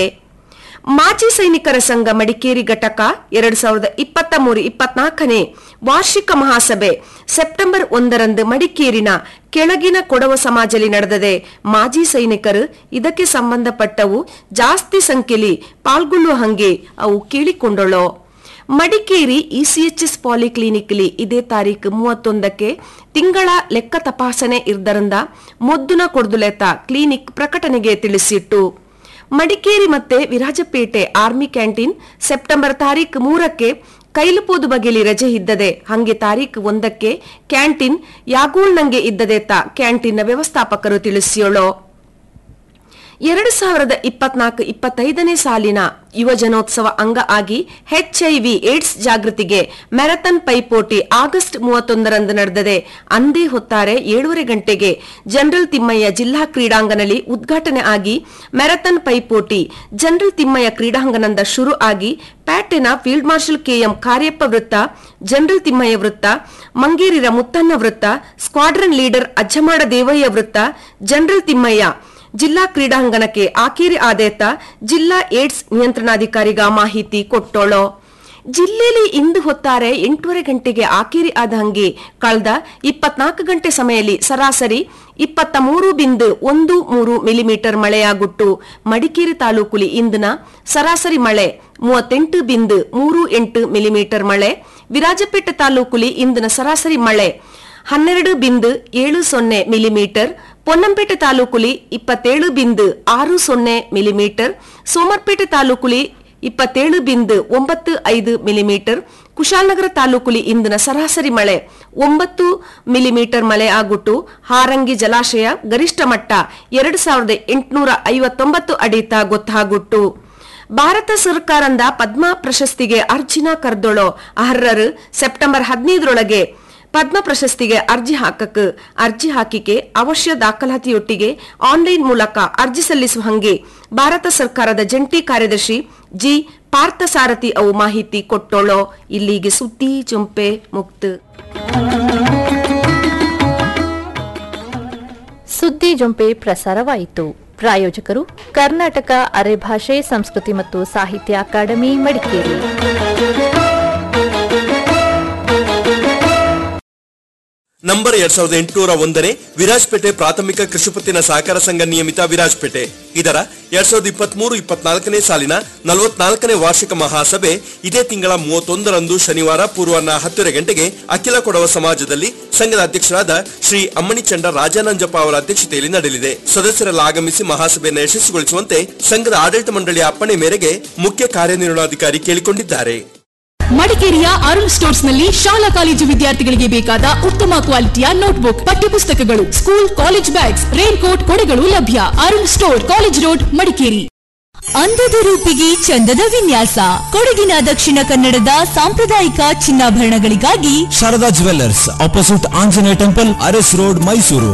ಮಾಜಿ ಸೈನಿಕರ ಸಂಘ ಮಡಿಕೇರಿ ಘಟಕ ಎರಡ್ ಸಾವಿರದ ಇಪ್ಪತ್ತ ಮೂರು ಇಪ್ಪತ್ನಾಲ್ಕನೇ ವಾರ್ಷಿಕ ಮಹಾಸಭೆ ಸೆಪ್ಟೆಂಬರ್ ಒಂದರಂದು ಮಡಿಕೇರಿನ ಕೆಳಗಿನ ಕೊಡವ ಸಮಾಜದಲ್ಲಿ ನಡೆದದೆ ಮಾಜಿ ಸೈನಿಕರು ಇದಕ್ಕೆ ಸಂಬಂಧಪಟ್ಟವು ಜಾಸ್ತಿ ಸಂಖ್ಯೆಯಲ್ಲಿ ಪಾಲ್ಗೊಳ್ಳುವ ಹಂಗೆ ಅವು ಕೇಳಿಕೊಂಡಳೋ ಮಡಿಕೇರಿ ಇಸಿಎಚ್ಎಸ್ ಪಾಲಿಕ್ಲಿನಿಕ್ಲಿ ಇದೇ ತಾರೀಕು ಮೂವತ್ತೊಂದಕ್ಕೆ ತಿಂಗಳ ಲೆಕ್ಕ ತಪಾಸಣೆ ಇರ್ದರಿಂದ ಮೊದ್ದುನ ಕೊಡ್ದುಲೆತ ಕ್ಲಿನಿಕ್ ಪ್ರಕಟಣೆಗೆ ತಿಳಿಸಿಟ್ಟು ಮಡಿಕೇರಿ ಮತ್ತೆ ವಿರಾಜಪೇಟೆ ಆರ್ಮಿ ಕ್ಯಾಂಟೀನ್ ಸೆಪ್ಟೆಂಬರ್ ತಾರೀಕು ಮೂರಕ್ಕೆ ಕೈಲುಪೋದು ಬಗೆಲಿ ರಜೆ ಇದ್ದದೆ ಹಂಗೆ ತಾರೀಕು ಒಂದಕ್ಕೆ ಕ್ಯಾಂಟೀನ್ ಯಾಗೂಳ್ನಂಗೆ ಇದ್ದದೆ ತ ಕ್ಯಾಂಟೀನ್ನ ವ್ಯವಸ್ಥಾಪಕರು ತಿಳಿಸಿಯೋಳೋ ಎರಡು ಸಾವಿರದ ಇಪ್ಪತ್ನಾಲ್ಕು ಇಪ್ಪತ್ತೈದನೇ ಸಾಲಿನ ಯುವ ಜನೋತ್ಸವ ಅಂಗ ಆಗಿ ಎಚ್ಐವಿ ಏಡ್ಸ್ ಜಾಗೃತಿಗೆ ಮ್ಯಾರಥಾನ್ ಪೈಪೋಟಿ ಆಗಸ್ಟ್ ಮೂವತ್ತೊಂದರಂದು ನಡೆದದೆ ಅಂದೇ ಹೊತ್ತಾರೆ ಏಳೂವರೆ ಗಂಟೆಗೆ ಜನರಲ್ ತಿಮ್ಮಯ್ಯ ಜಿಲ್ಲಾ ಕ್ರೀಡಾಂಗಣದಲ್ಲಿ ಉದ್ಘಾಟನೆ ಆಗಿ ಮ್ಯಾರಥಾನ್ ಪೈಪೋಟಿ ಜನರಲ್ ತಿಮ್ಮಯ್ಯ ಕ್ರೀಡಾಂಗಣದ ಶುರು ಆಗಿ ಪ್ಯಾಟೆನ ಫೀಲ್ಡ್ ಮಾರ್ಷಲ್ ಕೆಎಂ ಕಾರ್ಯಪ್ಪ ವೃತ್ತ ಜನರಲ್ ತಿಮ್ಮಯ್ಯ ವೃತ್ತ ಮಂಗೇರಿರ ಮುತ್ತಣ್ಣ ವೃತ್ತ ಸ್ಕ್ವಾಡ್ರನ್ ಲೀಡರ್ ಅಜ್ಜಮಾಡ ದೇವಯ್ಯ ವೃತ್ತ ಜನರಲ್ ತಿಮ್ಮಯ್ಯ ಜಿಲ್ಲಾ ಕ್ರೀಡಾಂಗಣಕ್ಕೆ ಆಕೇರಿ ಆದೇತ ಜಿಲ್ಲಾ ಏಡ್ಸ್ ನಿಯಂತ್ರಣಾಧಿಕಾರಿಗ ಮಾಹಿತಿ ಕೊಟ್ಟೋಳೋ ಜಿಲ್ಲೆಯಲ್ಲಿ ಇಂದು ಹೊತ್ತಾರೆ ಎಂಟೂವರೆ ಗಂಟೆಗೆ ಆಕೇರಿ ಆದ ಹಂಗೆ ಕಳೆದ ಇಪ್ಪತ್ನಾಲ್ಕು ಗಂಟೆ ಸಮಯದಲ್ಲಿ ಸರಾಸರಿ ಇಪ್ಪತ್ತ ಮೂರು ಬಿಂದು ಒಂದು ಮೂರು ಮಿಲಿಮೀಟರ್ ಮಳೆಯಾಗುಟ್ಟು ಮಡಿಕೇರಿ ತಾಲೂಕುಲಿ ಇಂದಿನ ಸರಾಸರಿ ಮಳೆ ಮೂವತ್ತೆಂಟು ಬಿಂದು ಮೂರು ಎಂಟು ಮಿಲಿಮೀಟರ್ ಮಳೆ ವಿರಾಜಪೇಟೆ ತಾಲೂಕುಲಿ ಇಂದಿನ ಸರಾಸರಿ ಮಳೆ ಹನ್ನೆರಡು ಬಿಂದು ಏಳು ಸೊನ್ನೆ ಮಿಲಿಮೀಟರ್ ಪೊನ್ನಂಪೇಟೆ ತಾಲೂಕುಲಿ ಇಪ್ಪತ್ತೇಳು ಬಿಂದು ಆರು ಸೊನ್ನೆ ಮಿಲಿಮೀಟರ್ ಸೋಮರ್ಪೇಟೆ ತಾಲೂಕುಲಿ ಇಪ್ಪತ್ತೇಳು ಬಿಂದು ಒಂಬತ್ತು ಐದು ಮಿಲಿಮೀಟರ್ ಕುಶಾಲನಗರ ತಾಲೂಕುಲಿ ಇಂದಿನ ಸರಾಸರಿ ಮಳೆ ಒಂಬತ್ತು ಮಿಲಿಮೀಟರ್ ಮಳೆ ಆಗುಟ್ಟು ಹಾರಂಗಿ ಜಲಾಶಯ ಗರಿಷ್ಠ ಮಟ್ಟ ಎರಡು ಸಾವಿರದ ಎಂಟುನೂರ ಐವತ್ತೊಂಬತ್ತು ಅಡಿತ ಗೊತ್ತಾಗುಟ್ಟು ಭಾರತ ಸರ್ಕಾರದ ಪದ್ಮ ಪ್ರಶಸ್ತಿಗೆ ಅರ್ಜಿನ ಕರ್ದೊಳೋ ಅರ್ಹರು ಸೆಪ್ಟೆಂಬರ್ ಹದಿನೈದರೊಳಗೆ ಪದ್ಮ ಪ್ರಶಸ್ತಿಗೆ ಅರ್ಜಿ ಹಾಕಕ್ ಅರ್ಜಿ ಹಾಕಿಕೆ ಅವಶ್ಯ ದಾಖಲಾತಿಯೊಟ್ಟಿಗೆ ಆನ್ಲೈನ್ ಮೂಲಕ ಅರ್ಜಿ ಸಲ್ಲಿಸುವ ಹಂಗೆ ಭಾರತ ಸರ್ಕಾರದ ಜಂಟಿ ಕಾರ್ಯದರ್ಶಿ ಜಿ ಪಾರ್ಥಸಾರಥಿ ಅವು ಮಾಹಿತಿ ಕೊಟ್ಟೋಳೋ ಇಲ್ಲಿಗೆ ಸುದ್ದಿ ಚುಂಪೆ ಮುಕ್ತ ಸುದ್ದಿ ಜೊಂಪೆ ಪ್ರಸಾರವಾಯಿತು ಪ್ರಾಯೋಜಕರು ಕರ್ನಾಟಕ ಅರೆಭಾಷೆ ಸಂಸ್ಕೃತಿ ಮತ್ತು ಸಾಹಿತ್ಯ ಅಕಾಡೆಮಿ ಮಡಿಕೇರಿ ನಂಬರ್ ಎರಡ್ ಸಾವಿರದ ಎಂಟುನೂರ ಒಂದನೇ ವಿರಾಜ್ಪೇಟೆ ಪ್ರಾಥಮಿಕ ಕೃಷಿಪತ್ತಿನ ಸಹಕಾರ ಸಂಘ ನಿಯಮಿತ ವಿರಾಜ್ಪೇಟೆ ಇದರ ಎರಡ್ ಸಾವಿರದ ಇಪ್ಪತ್ಮೂರು ಇಪ್ಪತ್ನಾಲ್ಕನೇ ಸಾಲಿನ ನಲವತ್ನಾಲ್ಕನೇ ವಾರ್ಷಿಕ ಮಹಾಸಭೆ ಇದೇ ತಿಂಗಳ ಮೂವತ್ತೊಂದರಂದು ಶನಿವಾರ ಪೂರ್ವಾಹ್ನ ಹತ್ತುವರೆ ಗಂಟೆಗೆ ಅಖಿಲ ಕೊಡವ ಸಮಾಜದಲ್ಲಿ ಸಂಘದ ಅಧ್ಯಕ್ಷರಾದ ಶ್ರೀ ಅಮ್ಮಣಿಚಂಡ ರಾಜಾನಂಜಪ್ಪ ಅವರ ಅಧ್ಯಕ್ಷತೆಯಲ್ಲಿ ನಡೆಯಲಿದೆ ಸದಸ್ಯರೆಲ್ಲ ಆಗಮಿಸಿ ಮಹಾಸಭೆಯನ್ನು ಯಶಸ್ವಿಗೊಳಿಸುವಂತೆ ಸಂಘದ ಆಡಳಿತ ಮಂಡಳಿಯ ಅಪ್ಪಣೆ ಮೇರೆಗೆ ಮುಖ್ಯ ಕಾರ್ಯನಿರ್ವಹಣಾಧಿಕಾರಿ ಕೇಳಿಕೊಂಡಿದ್ದಾರೆ ಮಡಿಕೇರಿಯ ಅರುಣ್ ಸ್ಟೋರ್ಸ್ ನಲ್ಲಿ ಶಾಲಾ ಕಾಲೇಜು ವಿದ್ಯಾರ್ಥಿಗಳಿಗೆ ಬೇಕಾದ ಉತ್ತಮ ಕ್ವಾಲಿಟಿಯ ನೋಟ್ಬುಕ್ ಪಠ್ಯಪುಸ್ತಕಗಳು school college bags raincoat ಕೊಡೆಗಳು ಲಭ್ಯ Arun store college road Madikeri ಅಂದದ ರೂಪಿಗೆ ಚಂದದ ವಿನ್ಯಾಸ ಕೊಡಗಿನ ದಕ್ಷಿಣ ಕನ್ನಡದ ಸಾಂಪ್ರದಾಯಿಕ ಚಿನ್ನಾಭರಣಗಳಿಗಾಗಿ Sharada jewellers opposite Anjaneya temple Aras road Mysuru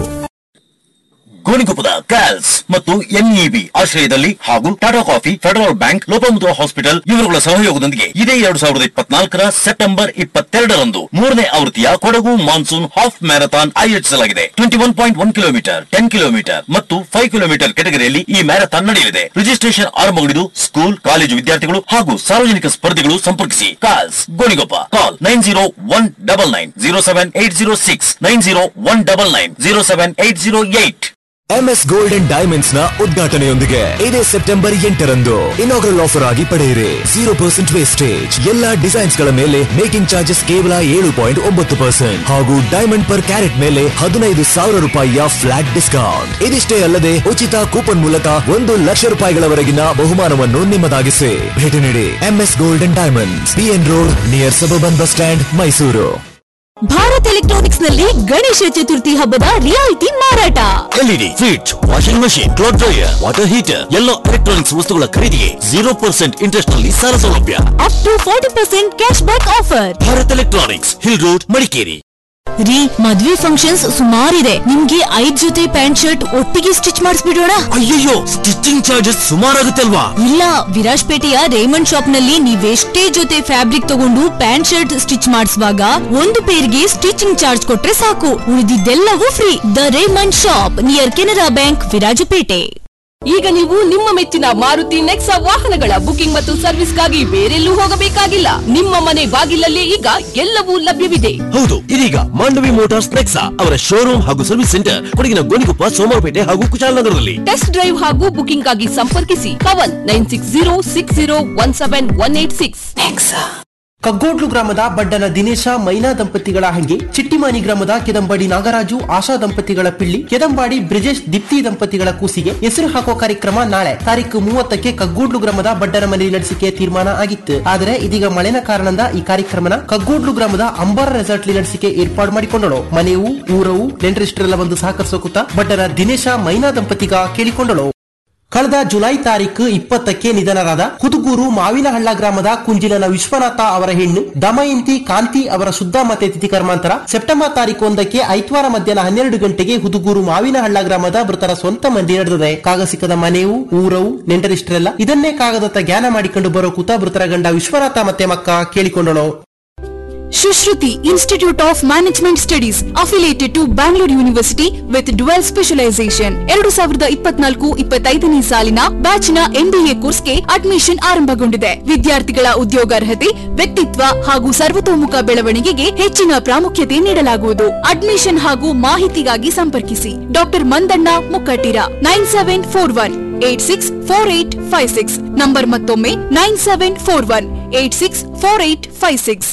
ಗೋಣಿಕೊಪ್ಪದ ಕ್ಯಾಲ್ಸ್ ಮತ್ತು ಎನ್ಇಬಿ ಆಶ್ರಯದಲ್ಲಿ ಹಾಗೂ Tata Coffee Federal Bank Lopamudra hospital ಇವರುಗಳ ಸಹಯೋಗದೊಂದಿಗೆ ಇದೇ ಎರಡು ಸಾವಿರದ ಇಪ್ಪತ್ನಾಲ್ಕರ ಸೆಪ್ಟೆಂಬರ್ ಇಪ್ಪತ್ತೆರಡರಂದು ಮೂರನೇ ಆವೃತ್ತಿಯ ಕೊಡಗು ಮಾನ್ಸೂನ್ ಹಾಫ್ ಮ್ಯಾರಥಾನ್ ಆಯೋಜಿಸಲಾಗಿದೆ twenty one point one kilometre ten kilometre ಮತ್ತು ಫೈವ್ ಕಿಲೋಮೀಟರ್ ಕೆಟಗರಿಯಲ್ಲಿ ಈ ಮ್ಯಾರಥಾನ್ ನಡೆಯಲಿದೆ ರಿಜಿಸ್ಟ್ರೇಷನ್ ಆರಂಭಗೊಂಡಿದ್ದು ಸ್ಕೂಲ್ ಕಾಲೇಜು ವಿದ್ಯಾರ್ಥಿಗಳು ಹಾಗೂ ಸಾರ್ವಜನಿಕ ಸ್ಪರ್ಧಿಗಳು ಸಂಪರ್ಕಿಸಿ ಕಾಲ್ಸ್ Gonikoppa call nine zero one double nine zero seven eight zero six nine zero one double nine zero seven eight zero eight MS Golden Diamonds ನ ಉದ್ಘಾಟನೆಯೊಂದಿಗೆ ಇದೇ ಸೆಪ್ಟೆಂಬರ್ ಎಂಟರಂದು ಇನಾಗ್ರಲ್ ಆಫರ್ ಆಗಿ ಪಡೆಯಿರಿ ಜೀರೋ ಪರ್ಸೆಂಟ್ ವೇಸ್ಟೇಜ್ ಎಲ್ಲಾ ಡಿಸೈನ್ಸ್ ಗಳ ಮೇಲೆ making charges ಕೇವಲ ಏಳು ಪಾಯಿಂಟ್ ಒಂಬತ್ತು ಪರ್ಸೆಂಟ್ ಹಾಗೂ ಡೈಮಂಡ್ ಪರ್ ಕ್ಯಾರೆಟ್ ಮೇಲೆ ಹದಿನೈದು ಸಾವಿರ ರೂಪಾಯಿಯ ಫ್ಲಾಟ್ ಡಿಸ್ಕೌಂಟ್ ಇದಿಷ್ಟೇ ಅಲ್ಲದೆ ಉಚಿತ ಕೂಪನ್ ಮೂಲಕ ಒಂದು ಲಕ್ಷ ರೂಪಾಯಿಗಳವರೆಗಿನ ಬಹುಮಾನವನ್ನು ನಿಮ್ಮದಾಗಿಸಿ ಭೇಟಿ ನೀಡಿ MS Golden Diamonds BN road near suburban bus stand Mysuru Bharat Electronics ನಲ್ಲಿ ಗಣೇಶ ಚತುರ್ಥಿ ಹಬ್ಬದ ರಿಯಾಯಿತಿ ಮಾರಾಟ LED fridge washing machine cloth dryer water heater ಎಲ್ಲ ಎಲೆಕ್ಟ್ರಾನಿಕ್ಸ್ ವಸ್ತುಗಳ ಖರೀದಿಗೆ ಜೀರೋ ಪರ್ಸೆಂಟ್ ಇಂಟ್ರೆಸ್ಟ್ ನಲ್ಲಿ ಸಾಲ ಸೌಲಭ್ಯ up to forty percent cashback offer Bharat Electronics hill road Madikeri ರೀ ಮದ್ವೆ ಫಂಕ್ಷನ್ಸ್ ಸುಮಾರಿದೆ ನಿಮ್ಗೆ ಐದ್ ಜೊತೆ ಪ್ಯಾಂಟ್ ಶರ್ಟ್ ಒಟ್ಟಿಗೆ ಸ್ಟಿಚ್ ಮಾಡಿಸ್ಬಿಡೋಣ ಅಯ್ಯಯ್ಯೋ ಸ್ಟಿಚಿಂಗ್ ಚಾರ್ಜಸ್ ಸುಮಾರಾಗುತ್ತೆ ಅಲ್ವಾ ಇಲ್ಲ ವಿರಾಜ್ಪೇಟೆಯ ರೇಮಂಡ್ ಶಾಪ್ ನಲ್ಲಿ ನೀವೆಷ್ಟೇ ಜೊತೆ ಫ್ಯಾಬ್ರಿಕ್ ತಗೊಂಡು ಪ್ಯಾಂಟ್ ಶರ್ಟ್ ಸ್ಟಿಚ್ ಮಾಡಿಸುವಾಗ ಒಂದು ಪೇರ್ಗೆ ಸ್ಟಿಚಿಂಗ್ ಚಾರ್ಜ್ ಕೊಟ್ರೆ ಸಾಕು ಉಳಿದಿದ್ದೆಲ್ಲವೂ free the Raymond shop near Canara Bank Virajpet ಈಗ ನೀವು ನಿಮ್ಮ ಮೆಚ್ಚಿನ ಮಾರುತಿ ನೆಕ್ಸಾ ವಾಹನಗಳ ಬುಕಿಂಗ್ ಮತ್ತು ಸರ್ವಿಸ್ಗಾಗಿ ಬೇರೆಲ್ಲೂ ಹೋಗಬೇಕಾಗಿಲ್ಲ ನಿಮ್ಮ ಮನೆ ಬಾಗಿಲಲ್ಲೇ ಈಗ ಎಲ್ಲವೂ ಲಭ್ಯವಿದೆ ಹೌದು ಇದೀಗ ಮಾಂಡವಿ ಮೋಟಾರ್ಸ್ ನೆಕ್ಸಾ ಅವರ ಶೋರೂಮ್ ಹಾಗೂ ಸರ್ವಿಸ್ ಸೆಂಟರ್ ಕೊಡಗಿನ ಗೋಣಿಕೊಪ್ಪ ಸೋಮವಾರಪೇಟೆ ಹಾಗೂ ಕುಶಾಲನಗರದಲ್ಲಿ ಟೆಸ್ಟ್ ಡ್ರೈವ್ ಹಾಗೂ ಬುಕಿಂಗ್ ಆಗಿ ಸಂಪರ್ಕಿಸಿ Pavan nine six zero six zero one seven one eight six Kaggodlu ಗ್ರಾಮದ ಬಡ್ಡನ ದಿನೇಶ ಮೈನಾ ದಂಪತಿಗಳ ಹಂಗೆ ಚಿಟ್ಟಿಮಾನಿ ಗ್ರಾಮದ ಕೆದಂಬಾಡಿ ನಾಗರಾಜು ಆಶಾ ದಂಪತಿಗಳ ಪಿಳ್ಳಿ ಕೆದಂಬಾಡಿ ಬ್ರಿಜೇಶ್ ದಿಪ್ತಿ ದಂಪತಿಗಳ ಕೂಸಿಗೆ ಹೆಸರು ಹಾಕೋ ಕಾರ್ಯಕ್ರಮ ನಾಳೆ ತಾರೀಕು ಮೂವತ್ತಕ್ಕೆ ಕಗ್ಗೋಡ್ಲು ಗ್ರಾಮದ ಬಡ್ಡನ ಮನೆಯಲ್ಲಿ ನಡೆಸಿಕೆ ತೀರ್ಮಾನ ಆಗಿತ್ತು ಆದರೆ ಇದೀಗ ಮಳೆನ ಕಾರಣದಿಂದ ಈ ಕಾರ್ಯಕ್ರಮನ ಕಗ್ಗೋಡ್ಲು ಗ್ರಾಮದ ಅಂಬಾರ ರೆಸಾರ್ಟ್ ನಡೆಸಿಕೆ ಏರ್ಪಾಡು ಮಾಡಿಕೊಂಡಳು ಮನೆಯು ಊರವು ನೆಂಟರಿಷ್ಟರೆಲ್ಲ ಬಂದು ಸಹಕರಿಸೋಕುತ್ತ ಬಡ್ಡನ ದಿನೇಶ ಮೈನಾ ದಂಪತಿಗ ಕೇಳಿಕೊಂಡಳು ಕಳೆದ ಜುಲೈ ತಾರೀಕು ಇಪ್ಪತ್ತಕ್ಕೆ ನಿಧನರಾದ ಹುದುಗೂರು ಮಾವಿನಹಳ್ಳ ಗ್ರಾಮದ ಕುಂಜಿಲನ ವಿಶ್ವನಾಥ ಅವರ ಹೆಣ್ಣು ದಮಯಂತಿ ಕಾಂತಿ ಅವರ ಶುದ್ಧ ಮತ್ತೆ ತಿಥಿ ಕರ್ಮಾಂತರ ಸೆಪ್ಟೆಂಬರ್ ತಾರೀಕು ಒಂದಕ್ಕೆ ಐತವಾರ ಮಧ್ಯಾಹ್ನ ಹನ್ನೆರಡು ಗಂಟೆಗೆ ಹುದುಗೂರು ಮಾವಿನಹಳ್ಳ ಗ್ರಾಮದ ಮೃತರ ಸ್ವಂತ ಮಂದಿ ನಡೆದಿದೆ ಕಾಗ ಸಿಕ್ಕದ ಮನೆಯು ಊರವು ನೆಂಟರಿಷ್ಟರೆಲ್ಲ ಇದನ್ನೇ ಕಾಗದತ್ತ ಜ್ಞಾನ ಮಾಡಿಕೊಂಡು ಬರೋ ಕೂತ ಮೃತರ ಗಂಡ ವಿಶ್ವನಾಥ ಮತ್ತೆ ಮಕ್ಕ ಕೇಳಿಕೊಂಡಳು Sushruti Institute of Management Studies affiliated to Bangalore University with dual specialisation ಎರಡು ಸಾವಿರದ ಇಪ್ಪತ್ನಾಲ್ಕು ಇಪ್ಪತ್ತೈದನೇ ಸಾಲಿನ ಬ್ಯಾಚ್ನ ಎಂಬಿಎ ಕೋರ್ಸ್ಗೆ ಅಡ್ಮಿಷನ್ ಆರಂಭಗೊಂಡಿದೆ ವಿದ್ಯಾರ್ಥಿಗಳ ಉದ್ಯೋಗಾರ್ಹತೆ ವ್ಯಕ್ತಿತ್ವ ಹಾಗೂ ಸರ್ವತೋಮುಖ ಬೆಳವಣಿಗೆಗೆ ಹೆಚ್ಚಿನ ಪ್ರಾಮುಖ್ಯತೆ ನೀಡಲಾಗುವುದು ಅಡ್ಮಿಷನ್ ಹಾಗೂ ಮಾಹಿತಿಗಾಗಿ ಸಂಪರ್ಕಿಸಿ doctor Mandanna Mukkattira nine seven four one eight six four eight five six number ಮತ್ತೊಮ್ಮೆ nine seven four one eight six four eight five six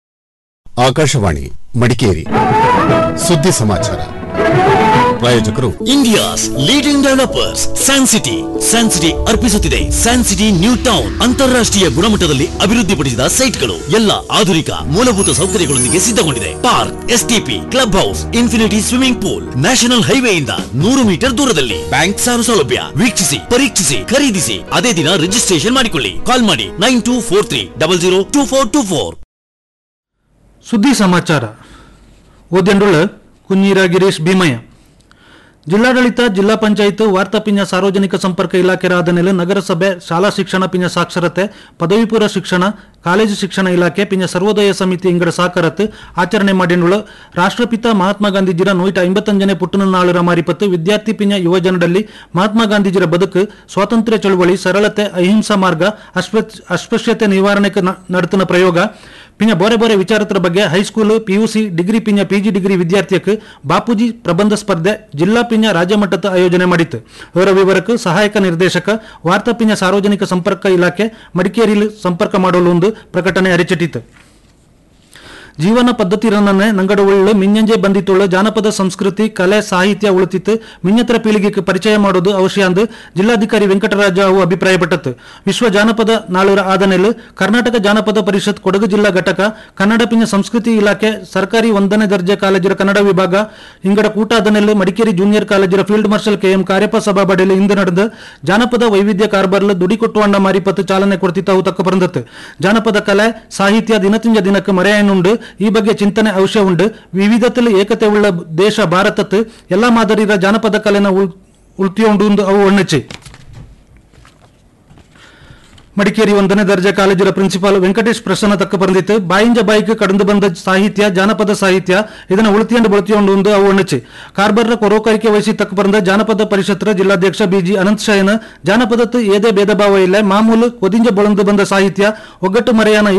Akashvani Madikeri ಸುದ್ದಿ ಸಮಾಚಾರ ಪ್ರಾಯೋಜಕರು India's leading developers San City San City ಅರ್ಪಿಸುತ್ತಿದೆ ಸ್ಯಾನ್ ಸಿಟಿ ನ್ಯೂ ಟೌನ್ ಅಂತಾರಾಷ್ಟ್ರೀಯ ಗುಣಮಟ್ಟದಲ್ಲಿ ಅಭಿವೃದ್ಧಿಪಡಿಸಿದ ಸೈಟ್ಗಳು ಎಲ್ಲ ಆಧುನಿಕ ಮೂಲಭೂತ ಸೌಕರ್ಯಗಳೊಂದಿಗೆ ಸಿದ್ಧಗೊಂಡಿದೆ park STP club house infinity swimming pool national ಹೈವೇಯಿಂದ ನೂರು ಮೀಟರ್ ದೂರದಲ್ಲಿ ಬ್ಯಾಂಕ್ ಸಾಲ ಸೌಲಭ್ಯ ವೀಕ್ಷಿಸಿ ಪರೀಕ್ಷಿಸಿ ಖರೀದಿಸಿ ಅದೇ ದಿನ ರಿಜಿಸ್ಟ್ರೇಷನ್ ಮಾಡಿಕೊಳ್ಳಿ ಕಾಲ್ ಮಾಡಿ nine two four three double zero two four two four ಸುದ್ದಿ ಸಮಾಚಾರ ಓದೆಂಡುಳ್ಳ ಕುഞ്ഞീರ ಗಿರೀಶ್ ಭೀಮಯ್ಯ ಜಿಲ್ಲಾಡಳಿತ ಜಿಲ್ಲಾ ಪಂಚಾಯತ್ ವಾರ್ತಾ ಪಿಂಜ ಸಾರ್ವಜನಿಕ ಸಂಪರ್ಕ ಇಲಾಖೆ ರಾಧನೆಲು ನಗರಸಭೆ ಶಾಲಾ ಶಿಕ್ಷಣ ಪಿಂಜ ಸಾಕ್ಷರತೆ ಪದವಿ ಪೂರ್ವ ಶಿಕ್ಷಣ ಕಾಲೇಜು ಶಿಕ್ಷಣ ಇಲಾಖೆ ಪಿಂಜ ಸರ್ವೋದಯ ಸಮಿತಿ ಇಂಗಡ ಸಾಕರತ್ ಆಚರಣೆ ಮಾಡಿನುಳ್ಳ ರಾಷ್ಟ್ರಪಿತ ಮಹಾತ್ಮ ಗಾಂಧೀಜಿರ ನೂಟ ಐಂಬತ್ತಂಜನೇ ಪುಟ್ಟನ ನಾಳುರ ಮಾರಿಪತ್ತು ವಿದ್ಯಾರ್ಥಿ ಪಿಂಜ ಯುವಜನರಲ್ಲಿ ಮಹಾತ್ಮ ಗಾಂಧೀಜಿರ ಬದುಕು ಸ್ವಾತಂತ್ರ್ಯ ಚಳುವಳಿ ಸರಳತೆ ಅಹಿಂಸಾ ಮಾರ್ಗ ಅಸ್ಪೃ- ಅಸ್ಪೃಶ್ಯತೆ ನಿವಾರಣೆಗೆ ನ- ನಡತನ ಪ್ರಯೋಗ ಪಿಂಜ ಬೋರೆ ಬೋರೆ ವಿಚಾರತರ ಬಗ್ಗೆ ಹೈಸ್ಕೂಲ್ ಪಿಯುಸಿ ಡಿಗ್ರಿ ಪಿಂಜ ಪಿಜಿ ಡಿಗ್ರಿ ವಿದ್ಯಾರ್ಥಿಯಕ್ಕೆ ಬಾಪೂಜಿ ಪ್ರಬಂಧ ಸ್ಪರ್ಧೆ ಜಿಲ್ಲಾ ಪಿಂಜ ರಾಜ್ಯ ಮಟ್ಟದ ಆಯೋಜನೆ ಮಾಡಿತ್ತು ಇವರ ವಿವರಕ್ಕೆ ಸಹಾಯಕ ನಿರ್ದೇಶಕ ವಾರ್ತಾ ಪಿಂಜ ಸಾರ್ವಜನಿಕ ಸಂಪರ್ಕ ಇಲಾಖೆ ಮಡಿಕೇರಿಯಲ್ಲಿ ಸಂಪರ್ಕ ಮಾಡಲು ಒಂದು ಪ್ರಕಟಣೆ ಅರಿಚಿಟ್ಟಿತು ಜೀವನ ಪದ್ಧತಿರನ್ನೇ ನಂಗಡವುಳ್ಳ ಮಿಂಜಂಜೆ ಬಂದಿತ್ತುಳ್ಳ ಜಾನಪದ ಸಂಸ್ಕೃತಿ ಕಲೆ ಸಾಹಿತ್ಯ ಉಳಿತಿತ್ತು ಮಿಂಜತ್ರ ಪೀಳಿಗೆಗೆ ಪರಿಚಯ ಮಾಡೋದು ಅವಶ್ಯ ಅಂದು ಜಿಲ್ಲಾಧಿಕಾರಿ ವೆಂಕಟರಾಜ ಅವು ಅಭಿಪ್ರಾಯಪಟ್ಟತ್ತು ವಿಶ್ವ ಜಾನಪದ ನಾಳುರ ಆದನೆಲ್ ಕರ್ನಾಟಕ ಜಾನಪದ ಪರಿಷತ್ ಕೊಡಗು ಜಿಲ್ಲಾ ಘಟಕ ಕನ್ನಡ ಪಿಂಜ ಸಂಸ್ಕೃತಿ ಇಲಾಖೆ ಸರ್ಕಾರಿ ಒಂದನೇ ದರ್ಜೆ ಕಾಲೇಜಿನ ಕನ್ನಡ ವಿಭಾಗ ಇಂಗಡ ಕೂಟ ಆದನೆಲ್ ಮಡಿಕೇರಿ ಜೂನಿಯರ್ ಕಾಲೇಜಿನ ಫೀಲ್ಡ್ ಮಾರ್ಷಲ್ ಕೆಎಂ ಕಾರ್ಯಪ್ಪ ಸಭಾ ಬಡೆಯಲ್ಲಿ ಇಂದು ನಡೆದ ಜಾನಪದ ವೈವಿಧ್ಯ ಕಾರ್ಬಾರ್ಲ ದುಡಿ ಕೊಟ್ಟುವಂಡ ಮಾರಿಪತ್ತು ಚಾಲನೆ ಕೊಡ್ತಿತ್ತು ಅವು ತಕ್ಕ ಬಂದತ್ತು ಜಾನಪದ ಕಲೆ ಸಾಹಿತ್ಯ ದಿನತಿಂಜ ದಿನಕ್ಕೆ ಮರೆಯನ್ನುಂಡು ಈ ಬಗ್ಗೆ ಚಿಂತನೆ ಅವಶ್ಯ ಉಂಡು ವಿವಿಧತೆಯಲ್ಲಿ ಏಕತೆ ಉಳ್ಳ ದೇಶ ಭಾರತತ್ತು ಎಲ್ಲಾ ಮಾದರಿಯ ಜಾನಪದ ಕಲೆನ ಉಳ್ ಉಳ್ತಿಯೋಂಡು ಅವು ಒಣ್ಣಚ್ಚಿ ಮಡಿಕೇರಿ ಒಂದನೇ ದರ್ಜೆ ಕಾಲೇಜಿನ ಪ್ರಿನ್ಸಿಪಾಲ್ ವೆಂಕಟೇಶ್ ಪ್ರಸನ್ನ ತಕ್ಕ ಬಂದಿತ್ತು ಬಾಯಿಂಜ ಬಾಯಿಗೆ ಕಡಂದು ಬಂದ ಸಾಹಿತ್ಯ ಜಾನಪದ ಸಾಹಿತ್ಯ ಇದನ್ನ ಉಳಿತಿಯಂಡು ಬಳತಿಯೋಂಡು ಒಂದು ಅವು ಒಣ್ಣಚ್ಚಿ ಕಾರ್ಬಾರ್ನ ಕೊರೋಕಾರಿಕೆ ವಹಿಸಿ ತಕ್ಕ ಬಂದ ಜಾನಪದ ಪರಿಷತ್ತರ ಜಿಲ್ಲಾಧ್ಯಕ್ಷ ಬಿಜಿ ಅನಂತ್ ಶಯನ ಜಾನಪದತ್ತು ಏದೇ ಭೇದ ಭಾವ ಇಲ್ಲ ಮಾಮೂಲು ಒದಿಂಜ ಬಳಂದು ಬಂದ ಸಾಹಿತ್ಯ ಒಗ್ಗಟ್ಟು ಮರೆಯಾನ